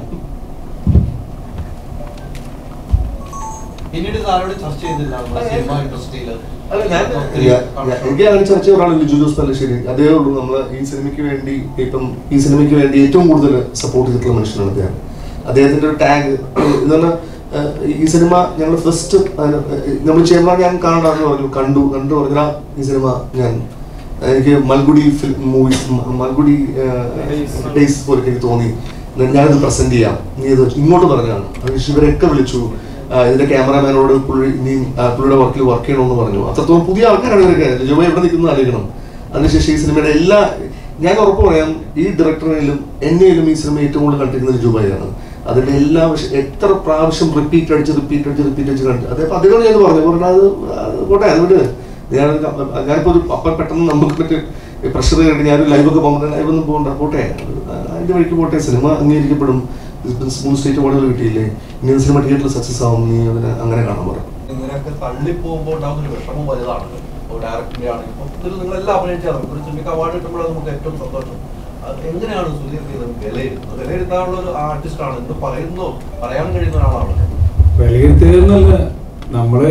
G: പിന്നീട് ഇത് ആരോട് ചർച്ച ചെയ്തില്ല നമ്മുടെ സിനിമ ഇൻഡസ്ട്രിയില്
B: അല്ല ഞാൻ ഞാൻ- ഞാൻ- എനിക്ക് അങ്ങനെ ചർച്ച ചെയ്യാൻ ഒരാളില്ല ജുജോസ് പല്ലശ്ശേരി അതേ ഉള്ളൂ നമ്മൾ ഈ സിനിമയ്ക്ക് വേണ്ടി ഇപ്പം ഈ സിനിമയ്ക്ക് വേണ്ടി ഏറ്റവും കൂടുതൽ സപ്പോർട്ട് ചെയ്തിട്ടുള്ള മനുഷ്യനാണ് അദ്ദേഹം അദ്ദേഹത്തിന്റെ ഒരു ടാഗ് ഇതാണ് ഈ സിനിമ ഞങ്ങൾ ഫസ്റ്റ് നമ്മൾ ചെയ്യുമ്പോൾ ഞാൻ കാണാന്ന് പറഞ്ഞു കണ്ടു കണ്ടു പറഞ്ഞാൽ ഈ സിനിമ ഞാൻ എനിക്ക് Malgudi film movies Malgudi days പോലെ എനിക്ക് തോന്നി ഞാനിത് പ്രസന്റ് ചെയ്യാം നീ ഇത് ഇങ്ങോട്ട് പറഞ്ഞാണ് അതിനുശേഷം ഇവരൊക്കെ വിളിച്ചു ആ, ഇതിന്റെ ക്യാമറാമാനോട് പുള്ളി ഇനി ആ, പുള്ളിയുടെ വർക്കിൽ വർക്ക് ചെയ്യണമെന്ന് പറഞ്ഞു അത്രത്തോളം പുതിയ ആൾക്കാരാണ് ഇവരൊക്കെ ജോബ എവിടെ നിൽക്കുന്നത് ആലോചിക്കണം അതിനുശേഷം ഈ സിനിമയുടെ എല്ലാ ഞാൻ ഉറപ്പ് പറയാം ഈ ഡയറക്ടറിലും എന്നെയിലും ഈ സിനിമ ഏറ്റവും കൂടുതൽ കണ്ടിരിക്കുന്നത് ജുബായാണ് അതിന്റെ എല്ലാ വിഷ- എത്ര പ്രാവശ്യം റിപ്പീറ്റ് അടിച്ച് റിപ്പീറ്റ് അടിച്ച് റിപ്പീറ്റ് അടിച്ച് കണ്ടു അതേപോലെ അതിനോട് ഞാൻ പറഞ്ഞു പറഞ്ഞാൽ അത് അത് പോട്ടെ അത് വിട് ഞാൻ ഞാനിപ്പോ ഒരു അപ്പം പെട്ടെന്ന് നമുക്ക് മറ്റേ പ്രഷർ കയറി ഞാനൊരു ലൈവൊക്കെ പോകുമ്പോൾ ലൈവ് ഒന്നും പോകണ്ട പോട്ടെ അത് അതിന്റെ വഴിക്ക് പോട്ടെ സിനിമ അംഗീകരിക്കപ്പെടും ഇതിപ്പം മൂന്ന് സ്റ്റേറ്റ് അവാർഡുകൾ കിട്ടിയില്ലേ ഇനി അത് സിനിമ തിയേറ്ററിൽ സക്സസ് ആവും നീ അതിനെ അങ്ങനെ കാണാൻ പറ
G: ഇങ്ങനെയൊക്കെ തള്ളിപ്പോകുമ്പോൾ ഉണ്ടാകുന്ന ഒരു വിഷമം വലുതാണ് ഒരു ഡയറക്ടറിന്റെ ആണെങ്കിൽ മൊത്തത്തിൽ നിങ്ങളെല്ലാം അഭിനയിച്ചാൽ ഒരു സിനിമയ്ക്ക് അവാർഡ് കിട്ടുമ്പോഴാണ് നമുക്ക് ഏറ്റവും സന്തോഷം അത് എങ്ങനെയാണ് സുധീർ ഇത് വിലയിരുത്തുന്നത് വിലയിരുത്താനുള്ള ഒരു ആർട്ടിസ്റ്റാണ് എന്ന് പറയുന്നു പറയാൻ കഴിയുന്ന ഒരാളാണ്
C: വിലയിരുത്തുകയെന്നല്ല നമ്മള്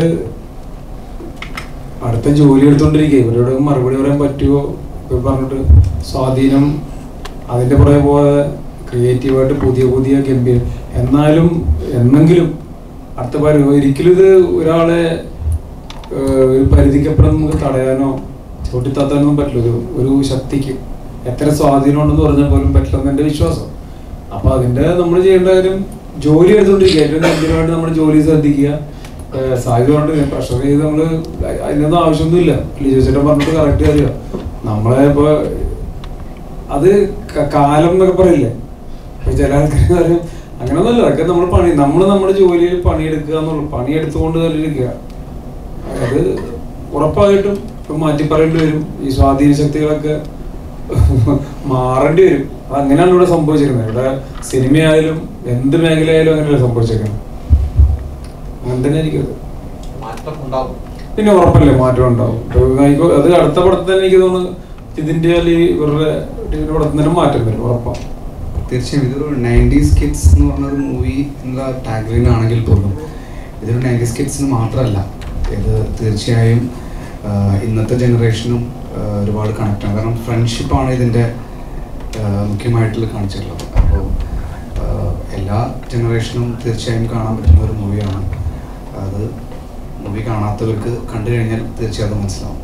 C: അടുത്ത ജോലി എടുത്തോണ്ടിരിക്കുക ഇവരോട് മറുപടി പറയാൻ പറ്റുമോ ഇപ്പൊ പറഞ്ഞിട്ട് സ്വാധീനം അതിന്റെ പുറകെ പോലെ ക്രിയേറ്റീവായിട്ട് പുതിയ പുതിയ ഗംഭീര എന്നാലും എന്നെങ്കിലും അടുത്ത പരി ഒരിക്കലും ഇത് ഒരാളെ ഏഹ്, ഒരു പരിധിക്കപ്പുറം നമുക്ക് തടയാനോ ചവിട്ടിത്താത്താനൊന്നും പറ്റില്ല ഒരു ഒരു ശക്തിക്ക് എത്ര സ്വാധീനം ഉണ്ടെന്ന് പറഞ്ഞാൽ പോലും പറ്റില്ലെന്ന് എൻ്റെ വിശ്വാസം അപ്പൊ അതിന്റെ നമ്മൾ ചെയ്യേണ്ട കാര്യം ജോലി എടുത്തോണ്ടിരിക്കുക ഏറ്റവും ഗംഭീരമായിട്ട് നമ്മുടെ ജോലി ശ്രദ്ധിക്കുക ഏഹ് സാധ്യത കൊണ്ട് പ്രഷർ ചെയ്ത് നമ്മള് അതിനൊന്നും ആവശ്യമൊന്നുമില്ല ലിജോ ചേട്ടൻ പറഞ്ഞിട്ട് കറക്റ്റ് കാര്യമാണ് നമ്മളെ ഇപ്പൊ അത് ക- കാലം എന്നൊക്കെ പറയില്ലേ ഇപ്പൊ ചില ആൾക്കാർ പറയും അങ്ങനെയൊന്നുമല്ല അതൊക്കെ നമ്മൾ പണി നമ്മൾ നമ്മുടെ ജോലിയിൽ പണിയെടുക്കുക എന്നുള്ളു പണിയെടുത്തുകൊണ്ട് തന്നെ ഇരിക്കുക അത് ഉറപ്പായിട്ടും ഇപ്പൊ മാറ്റി പറയേണ്ടി വരും ഈ സ്വാധീന ശക്തികളൊക്കെ മാറേണ്ടി വരും അത് അങ്ങനെയാണ് ഇവിടെ സംഭവിച്ചിരിക്കുന്നത് ഇവിടെ സിനിമയായാലും എന്ത് മേഖലയായാലും അങ്ങനെയല്ല സംഭവിച്ചേക്കുന്നത് അങ്ങനെ തന്നെ ആയിരിക്കും അത്.
G: മാറ്റം ഉണ്ടാകും
C: പിന്നെ ഉറപ്പല്ലേ മാറ്റം ഉണ്ടാവും ഇപ്പൊ എനിക്ക് അത് അടുത്ത പടത്തിൽ തന്നെ എനിക്ക് തോന്നുന്നു ഇതിന്റെ അല്ലെങ്കിൽ ഇവരുടെ ഇതിന്റെ പടത്തിൽ തന്നെ മാറ്റം വരും ഉറപ്പാണ്
I: തീർച്ചയായും ഇതൊരു നയൻറ്റീസ് കിഡ്സ് എന്ന് പറഞ്ഞൊരു മൂവി എന്നുള്ള ടാഗ്ലൈൻ ആണെങ്കിൽ പോലും ഇതൊരു നയൻറ്റീസ് കിഡ്സിന് മാത്രമല്ല ഇത് തീർച്ചയായും ആഹ്, ഇന്നത്തെ ജനറേഷനും ആഹ്, ഒരുപാട് കണക്റ്റാണ് കാരണം ഫ്രണ്ട്ഷിപ്പാണ് ഇതിൻ്റെ ആഹ്, മുഖ്യമായിട്ടുള്ള കാണിച്ചിട്ടുള്ളത് അപ്പോൾ എല്ലാ ജനറേഷനും തീർച്ചയായും കാണാൻ പറ്റുന്ന ഒരു മൂവിയാണ് അത് മൂവി കാണാത്തവർക്ക് കണ്ടു കഴിഞ്ഞാൽ തീർച്ചയായും മനസ്സിലാവും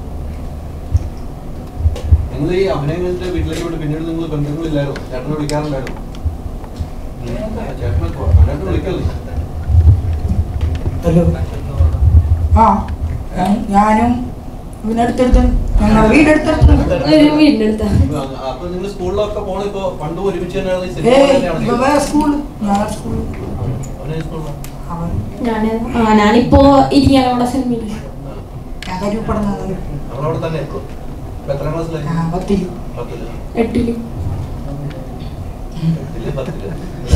G: നിങ്ങൾ ഈ അഭിനയം കഴിഞ്ഞിട്ട് വീട്ടിലേക്ക് വിട്ട് പിന്നീട് നിങ്ങൾ ബന്ധങ്ങളില്ലായിരുന്നു ചേട്ടനെ വിളിക്കാറുണ്ടായിരുന്നു ചേട്ടനെ ചേട്ടനെ വിളിക്കല്ലേ
D: ഹലോ ആ ഞാൻ- ഞാനും പിന്നെ അടുത്തടുത്ത് ഞങ്ങളുടെ വീട് അടുത്തടുത്ത്
E: ഒരു വീടിന്റെ അടുത്താ
G: അപ്പൊ നിങ്ങൾ സ്കൂളിലൊക്കെ പോണ ഇപ്പൊ പണ്ട് ഒരുമിച്ച് തന്നെയാണ് ഈ സിനിമ
D: ഏയ്
G: തന്നെയാണ്
D: ഇപ്പൊ വേറെ സ്കൂൾ ഞാൻ സ്കൂൾ
G: അവനെ സ്കൂളിലോ
D: അവൻ
E: ഞാൻ ആ ഞാനിപ്പോ ഇരിങ്ങാലോടെ സിനിമയില്
D: ഞാൻ കരുപ്പെടുന്നത്
G: അവളവിടെ തന്നെ ഇപ്പൊ ഇപ്പൊ എത്രാം ക്ലാസ്സിലായി
D: ആ പത്തിരി
G: പത്തില്
E: എട്ടില്
G: എട്ടില് പത്തില്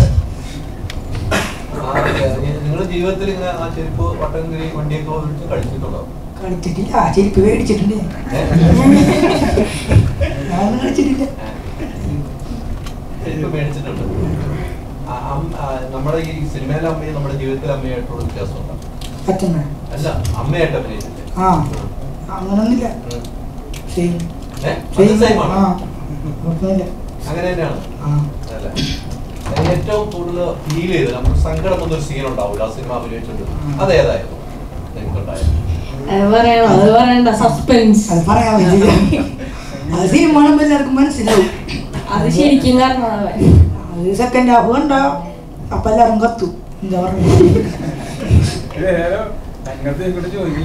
G: നിങ്ങളുടെ ജീവിതത്തിൽ ഇങ്ങനെ ആ ചെരുപ്പ് വട്ടംകിരി വണ്ടിയൊക്കെ ഓടിച്ച് കളിച്ചിട്ടുണ്ടോ
D: കളിച്ചിട്ടില്ല ആ ചെരുപ്പ് മേടിച്ചിട്ടുണ്ട് ഞാൻ കളിച്ചിട്ടില്ല
G: ചെരുപ്പ് മേടിച്ചിട്ടുണ്ട് ആ, അം- ആ, നമ്മുടെ ഈ സിനിമയിലെ അമ്മയും നമ്മുടെ ജീവിതത്തിലെ അമ്മയായിട്ടുള്ള വ്യത്യാസമുണ്ടോ
D: അച്ഛമ്മ
G: അല്ല അമ്മയായിട്ട് അഭിനയിച്ചില്ലേ
D: ആ അങ്ങനൊന്നുമില്ല
G: ഉം.
D: സെയിം
G: ഏ? അത്
D: സെയിം
G: same
D: ആ
G: ആണോ?
D: കുഴപ്പമില്ല
G: അങ്ങനെ തന്നെയാണ്
D: ആ
G: അല്ല ഏറ്റവും കൂടുതൽ ഫീൽ ചെയ്ത് നമുക്ക് സങ്കടം വന്നൊരു സീൻ ഉണ്ടാവില്ല ആ സിനിമ അഭിനയിച്ചിട്ട് അത് ഏതായിരുന്നു നിങ്ങൾക്കുണ്ടായത്
E: അത് പറയണോ അത് പറയണ്ട സസ്പെൻസ്
D: അത് പറയാൻ പറ്റില്ല അത് സിനിമ കാണുമ്പോൾ എല്ലാവർക്കും മനസ്സിലാവും
E: അത് ശരിക്കും കാരണം അവൻ
D: അത് സെക്കൻഡ് ഹാഫ് കണ്ടോ അപ്പൊ എല്ലാവരും കത്തു എന്താ പറയുക
C: അങ്ങനത്തെ ഇങ്ങോട്ട് ചോദിക്കില്ല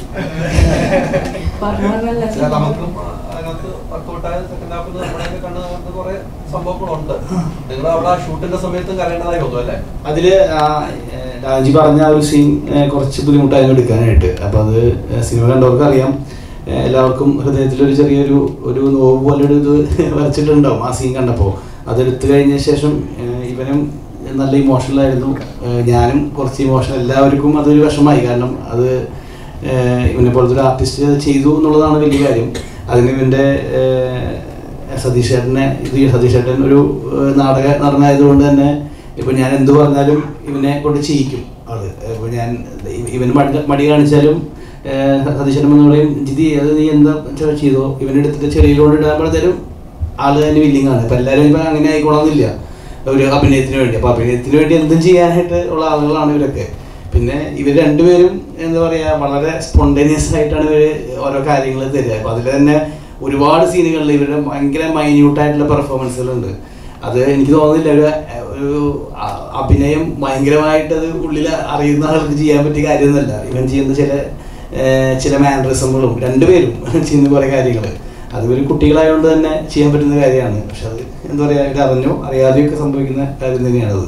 E: പറഞ്ഞല്ല
G: അല്ല, നമുക്കും ആ, അതിനകത്ത് വർക്കൗട്ടായ സെക്കൻഡ് ഹാഫിൽ നമ്മുടെയൊക്കെ കണ്ട് നമുക്ക് കുറെ സംഭവങ്ങളുണ്ട് നിങ്ങൾ അവിടെ ആ ഷൂട്ടിന്റെ സമയത്തും കരയേണ്ടതായി വന്നു അല്ലേ
A: അതില് ആ, ഏ, രാജി പറഞ്ഞ ആ ഒരു സീൻ ഏ, കുറച്ച് ബുദ്ധിമുട്ടായിരുന്നു എടുക്കാനായിട്ട് അപ്പൊ അത് ഏ, സിനിമ കണ്ടവർക്ക് അറിയാം ഏ, എല്ലാവർക്കും ഹൃദയത്തിൽ ഒരു ചെറിയൊരു ഒരു നോവ് പോലെ ഒരു ഇത് വരച്ചിട്ടുണ്ടാവും ആ സീൻ കണ്ടപ്പോൾ അതെടുത്തു കഴിഞ്ഞ ശേഷം ഏ, ഇവനും നല്ല ഇമോഷണൽ ആയിരുന്നു ഏ, ഞാനും കുറച്ച് ഇമോഷണൽ എല്ലാവർക്കും അതൊരു വിഷമായി കാരണം അത് ഏ, ഇവനെ പോലത്തെ ഒരു ആർട്ടിസ്റ്റ് ചെയ്തു എന്നുള്ളതാണ് വലിയ കാര്യം അതിന് ഇവന്റെ ഏ, സതീഷ് ചേട്ടനെ ഇത് സതീഷ് ചേട്ടൻ ഒരു ഏഹ്, നാടക നടനായതുകൊണ്ട് തന്നെ ഇപ്പൊ ഞാൻ എന്ത് പറഞ്ഞാലും ഇവനെ കൊണ്ട് ചെയ്യിക്കും ആള് ഇപ്പൊ ഞാൻ ഇ- ഇവന് മടി മടി കാണിച്ചാലും ഏഹ്, സതീഷ് ചേട്ടൻ എന്ന് പറയും ജിതി അത് നീ എന്താ വെച്ചാ ചെയ്തോ ഇവനെ എടുത്തിട്ട് ചെറിയിലോട് ഇടാകുമ്പോഴത്തേനും ആള് തന്നെ വില്ലിങ് ആണ് ഇപ്പൊ എല്ലാവരും ഇപ്പൊ അങ്ങനെ ആയിക്കോളന്നില്ല ഒരു അഭിനയത്തിന് വേണ്ടി അപ്പൊ അഭിനയത്തിന് വേണ്ടി എന്തും ചെയ്യാനായിട്ട് ഉള്ള ആളുകളാണ് ഇവരൊക്കെ പിന്നെ ഇവർ രണ്ടുപേരും എന്താ പറയാ വളരെ സ്പോണ്ടേനിയസ് ആയിട്ടാണ് ഇവര് ഓരോ കാര്യങ്ങൾ തരിക അപ്പൊ അതിൽ തന്നെ ഒരുപാട് സീനുകളിൽ ഇവരുടെ ഭയങ്കര മൈന്യൂട്ട് ആയിട്ടുള്ള പെർഫോമൻസുകളുണ്ട് അത് എനിക്ക് തോന്നുന്നില്ല ഒരു ഒരു അ- അഭിനയം ഭയങ്കരമായിട്ട് അത് ഉള്ളിൽ അറിയുന്ന ആൾക്ക് ചെയ്യാൻ പറ്റിയ കാര്യമൊന്നുമല്ല ഇവൻ ചെയ്യുന്ന ചില ഏർ, ചില മാനറിസമുകളും രണ്ടുപേരും ചെയ്യുന്ന കുറേ കാര്യങ്ങൾ അത് ഇവർ കുട്ടികളായതുകൊണ്ട് തന്നെ ചെയ്യാൻ പറ്റുന്ന കാര്യമാണ് പക്ഷെ അത് എന്താ പറയാ ഇത് അറിഞ്ഞോ അറിയാതെയോ ഒക്കെ സംഭവിക്കുന്ന കാര്യം തന്നെയാണത്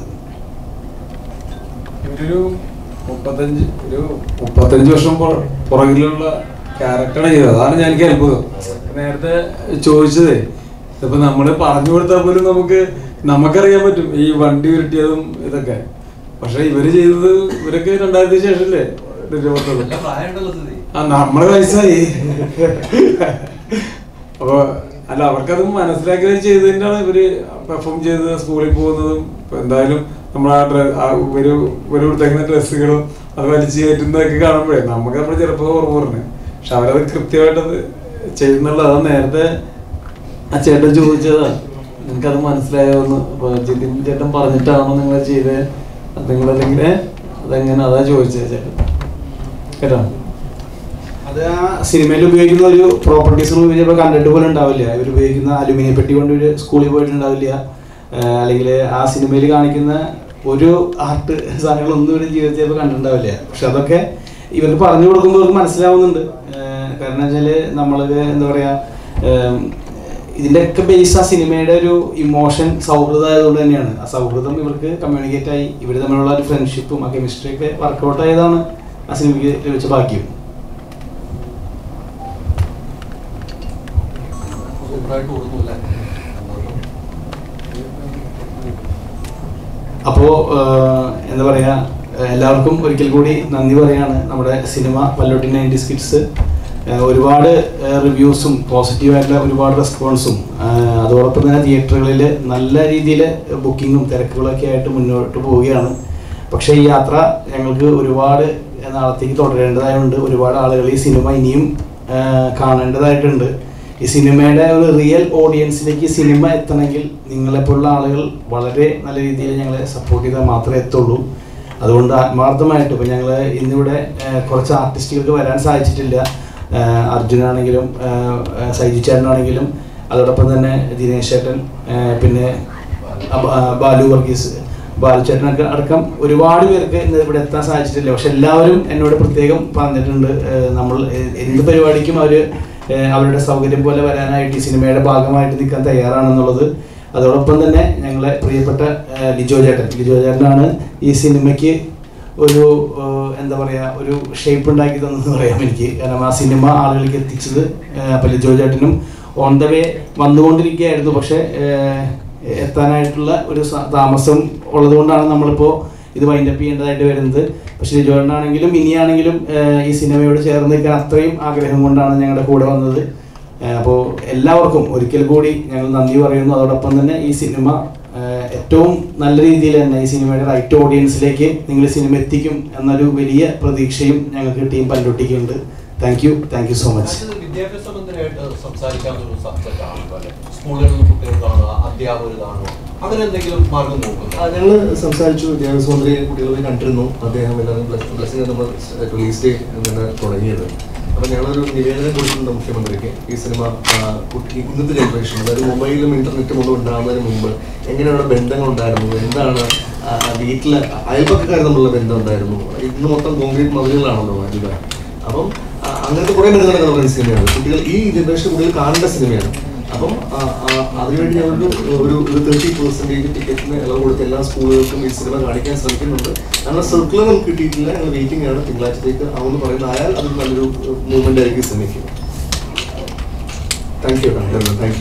C: ഇവരൊരു മുപ്പത്തഞ്ച് ഒരു മുപ്പത്തഞ്ച് വർഷം പുറ- പുറകിലുള്ള ക്യാരക്ടറാണ് ചെയ്തത് അതാണ് ഞാൻ എനിക്ക് അത്ഭുതം നേരത്തെ ചോദിച്ചതേ ഇപ്പൊ നമ്മള് പറഞ്ഞു കൊടുത്താൽ പോലും നമുക്ക് നമുക്കറിയാൻ പറ്റും ഈ വണ്ടി ഉരുട്ടിയതും ഇതൊക്കെ പക്ഷെ ഇവര് ചെയ്തത് ഇവരൊക്കെ രണ്ടായിരത്തി ശേഷല്ലേ രൂപപ്പെട്ടത്
G: നല്ല പ്രായമുണ്ടല്ലോ സ്ഥിതി
C: ആ നമ്മള് വയസ്സായി അപ്പൊ അല്ല അവർക്കത് മനസ്സിലാക്കി ചെയ്തതിൻ്റെയാണ് ഇവര് പെർഫോം ചെയ്ത് സ്കൂളിൽ പോകുന്നതും ഇപ്പൊ എന്തായാലും നമ്മൾ ആ ഡ്ര ആ ഇവര് ഇവര് കൊടുത്തേക്കുന്ന ഡ്രസ്സുകളും അത് വലിച്ചു കയറ്റുന്നതൊക്കെ കാണുമ്പോഴേ നമുക്ക് നമ്മുടെ ചെറുപ്പം ഓർമ്മ പറഞ്ഞു പക്ഷെ അവരത് കൃത്യമായിട്ടത് ചെയ്യുന്നുള്ള അത് നേരത്തെ ആ ചേട്ടൻ ചോദിച്ചതാ നിങ്ങൾക്കത് മനസ്സിലായോ എന്ന് അപ്പൊ ജിതിൻ ചേട്ടൻ പറഞ്ഞിട്ടാണോ നിങ്ങൾ ചെയ്തത് നിങ്ങളല്ലെങ്കിൽ അതെങ്ങനെ അതാ ചോദിച്ചത് ചേട്ടൻ കേട്ടോ
A: അത് ആ സിനിമയിൽ ഉപയോഗിക്കുന്ന ഒരു പ്രോപ്പർട്ടീസ് ചിലപ്പോൾ കണ്ടിട്ട് പോലും ഉണ്ടാവില്ല ഇവർ ഉപയോഗിക്കുന്ന അലുമിനിയം പെട്ടി കൊണ്ട് ഒരു സ്കൂളിൽ പോയിട്ടുണ്ടാവില്ല അല്ലെങ്കിൽ ആ സിനിമയിൽ കാണിക്കുന്ന ഒരു ആർട്ട് സാധനങ്ങളൊന്നും ഇവരുടെ ജീവിതത്തിൽ ചിലപ്പോൾ കണ്ടിട്ടുണ്ടാവില്ല പക്ഷെ അതൊക്കെ ഇവർക്ക് പറഞ്ഞു കൊടുക്കുമ്പോൾ ഇവർക്ക് മനസ്സിലാവുന്നുണ്ട് ഏഹ് കാരണം വെച്ചാൽ നമ്മളൊക്കെ എന്താ പറയുക ഇതിൻ്റെയൊക്കെ ബേസ് ആ സിനിമയുടെ ഒരു ഇമോഷൻ സൗഹൃദമായതുകൊണ്ട് തന്നെയാണ് ആ സൗഹൃദം ഇവർക്ക് കമ്മ്യൂണിക്കേറ്റ് ആയി ഇവർ തമ്മിലുള്ള ഒരു ഫ്രണ്ട്ഷിപ്പും ആ കെമിസ്ട്രി ഒക്കെ വർക്കൗട്ട് ആയതാണ് ആ സിനിമയ്ക്ക് ലഭിച്ച ഭാഗ്യം
G: സൂപ്പറായിട്ട് കൊടുക്കൂല്ലേ
A: അപ്പോൾ എന്താ പറയുക എല്ലാവർക്കും ഒരിക്കൽ കൂടി നന്ദി പറയാണ് നമ്മുടെ സിനിമ പല്ലോട്ടി നയൻറ്റി സ്കിറ്റ്സ് ഒരുപാട് റിവ്യൂസും പോസിറ്റീവായിട്ടുള്ള ഒരുപാട് റെസ്പോൺസും അതോടൊപ്പം തന്നെ തിയേറ്ററുകളിൽ നല്ല രീതിയിൽ ബുക്കിങ്ങും തിരക്കുകളൊക്കെ ആയിട്ട് മുന്നോട്ട് പോവുകയാണ് പക്ഷേ ഈ യാത്ര ഞങ്ങൾക്ക് ഒരുപാട് നാളത്തേക്ക് തുടരേണ്ടതായതുകൊണ്ട് ഒരുപാട് ആളുകൾ ഈ സിനിമ ഇനിയും ആ, കാണേണ്ടതായിട്ടുണ്ട് ഈ സിനിമയുടെ ഒരു റിയൽ ഓഡിയൻസിലേക്ക് ഈ സിനിമ എത്തണമെങ്കിൽ നിങ്ങളെപ്പോലുള്ള ആളുകൾ വളരെ നല്ല രീതിയിൽ ഞങ്ങളെ സപ്പോർട്ട് ചെയ്താൽ മാത്രമേ എത്തുള്ളൂ അതുകൊണ്ട് ആത്മാർത്ഥമായിട്ട് ഇപ്പോൾ ഞങ്ങൾ ഇന്നിവിടെ ആ, കുറച്ച് ആർട്ടിസ്റ്റുകൾക്ക് വരാൻ സാധിച്ചിട്ടില്ല ആ, അർജുനാണെങ്കിലും ആ, ആ, സൈജി ചേട്ടനാണെങ്കിലും അതോടൊപ്പം തന്നെ ദിനേശ് ചേട്ടൻ ആ, പിന്നെ അബ- ആ, ബാലു വർഗീസ് ബാലുചേട്ടനൊക്കെ അടക്കം ഒരുപാട് പേർക്ക് ഇന്ന് ഇവിടെ എത്താൻ സാധിച്ചിട്ടില്ല പക്ഷെ എല്ലാവരും എന്നോട് പ്രത്യേകം പറഞ്ഞിട്ടുണ്ട് ഏഹ് നമ്മൾ എ- എന്ത് പരിപാടിക്കും അവർ അവരുടെ സൗകര്യം പോലെ വരാനായിട്ട് ഈ സിനിമയുടെ ഭാഗമായിട്ട് നിൽക്കാൻ തയ്യാറാണെന്നുള്ളത് അതോടൊപ്പം തന്നെ ഞങ്ങളെ പ്രിയപ്പെട്ട ഏഹ് ലിജോ ചേട്ടൻ ലിജോ ചേട്ടനാണ് ഈ സിനിമയ്ക്ക് ഒരു ഏഹ് എന്താ പറയുക ഒരു ഷേപ്പ് ഉണ്ടാക്കി തന്നെന്ന് പറയാം എനിക്ക് കാരണം ആ സിനിമ ആളുകളിലേക്ക് എത്തിച്ചത് ഏഹ് അപ്പോൾ ലിജോ ചേട്ടനും ഓൺ ദ വേ വന്നുകൊണ്ടിരിക്കുകയായിരുന്നു പക്ഷേ ഏഹ് എത്താനായിട്ടുള്ള ഒരു സ- താമസം ഉള്ളതുകൊണ്ടാണ് നമ്മളിപ്പോൾ ഇത് വൈൻഡപ്പ് ചെയ്യേണ്ടതായിട്ട് വരുന്നത് പക്ഷേ ലിജോണ്ണാണെങ്കിലും ഇനിയാണെങ്കിലും ഏഹ് ഈ സിനിമയോട് ചേർന്ന് നിൽക്കാൻ അത്രയും ആഗ്രഹം കൊണ്ടാണ് ഞങ്ങളുടെ കൂടെ വന്നത് അപ്പോൾ എല്ലാവർക്കും ഒരിക്കൽ കൂടി ഞങ്ങൾ നന്ദി പറയുന്നു അതോടൊപ്പം തന്നെ ഈ സിനിമ ഏഹ് ഏറ്റവും നല്ല രീതിയിൽ തന്നെ ഈ സിനിമയുടെ റൈറ്റ് ഓഡിയൻസിലേക്ക് നിങ്ങൾ ഈ സിനിമ എത്തിക്കും എന്നൊരു വലിയ പ്രതീക്ഷയും ഞങ്ങൾക്ക് ടീം പല്ലൊട്ടിക്കുന്നുണ്ട് thank you thank you so much
G: ഇത് വിദ്യാഭ്യാസ മന്ത്രിയായിട്ട് സംസാരിക്കാവുന്ന ഒരു സബ്ജക്റ്റ് ആണല്ലോ അല്ലെ സ്കൂളുകളിൽ നിന്ന് കുട്ടികൾ കാണുക അധ്യാപകർ കാണുക അങ്ങനെ എന്തെങ്കിലും മാർഗം നോക്കുന്നു
B: ഞങ്ങൾ സംസാരിച്ചു വിദ്യാഭ്യാസ മന്ത്രി കുട്ടികളെ കണ്ടിരുന്നു അദ്ദേഹം എല്ലാവരും ബ്ലസ്സിംഗ് നമ്മൾ റിലീസ് ഡേ അങ്ങനെ തുടങ്ങിയത് അപ്പം ഞങ്ങളൊരു നിവേദനം കൊടുത്തിട്ടുണ്ട് മുഖ്യമന്ത്രിക്ക് ഈ സിനിമ ആ, കുട്ടി ഇന്നത്തെ ജനറേഷൻ അതായത് മൊബൈലും ഇന്റർനെറ്റും ഒന്നും ഉണ്ടാകുന്നതിന് മുമ്പ് എങ്ങനെയുള്ള ബന്ധങ്ങൾ ഉണ്ടായിരുന്നു എന്താണ് ആ, ആ വീട്ടിലെ അയൽപ്പക്കക്കാർ തമ്മിലുള്ള ബന്ധം ഉണ്ടായിരുന്നു ഇന്ന് മൊത്തം കോൺക്രീറ്റ് മതിലുകളാണല്ലോ വാരുക അപ്പം ആ, അങ്ങനത്തെ കുറേ ബന്ധങ്ങളൊക്കെ നമ്മുടെ സിനിമയാണ് കുട്ടികൾ ഈ ജനറേഷൻ കുട്ടികൾ കാണേണ്ട സിനിമയാണ് അപ്പം ആ, ആ, അതിനുവേണ്ടി ഞങ്ങൾക്ക് ഒരു ഒരു തേർട്ടി പെർസെൻറ്റേജ് ടിക്കറ്റിന് ഇളവ് കൊടുത്ത് എല്ലാ സ്കൂളുകൾക്കും ഈ സിനിമ കാണിക്കാൻ ശ്രമിക്കുന്നുണ്ട് ഞങ്ങളുടെ സർക്കിൾ നമുക്ക് കിട്ടിയിട്ടില്ല ഞങ്ങൾ വെയിറ്റിംഗ് ആണ് തിങ്കളാഴ്ചത്തേക്ക് ആവുമെന്ന് പറയുന്ന ആയാൽ അത് നല്ലൊരു മൂവ്മെന്റ് ആയിരിക്കും സിനിമയ്ക്ക് താങ്ക് യു താങ്ക് യു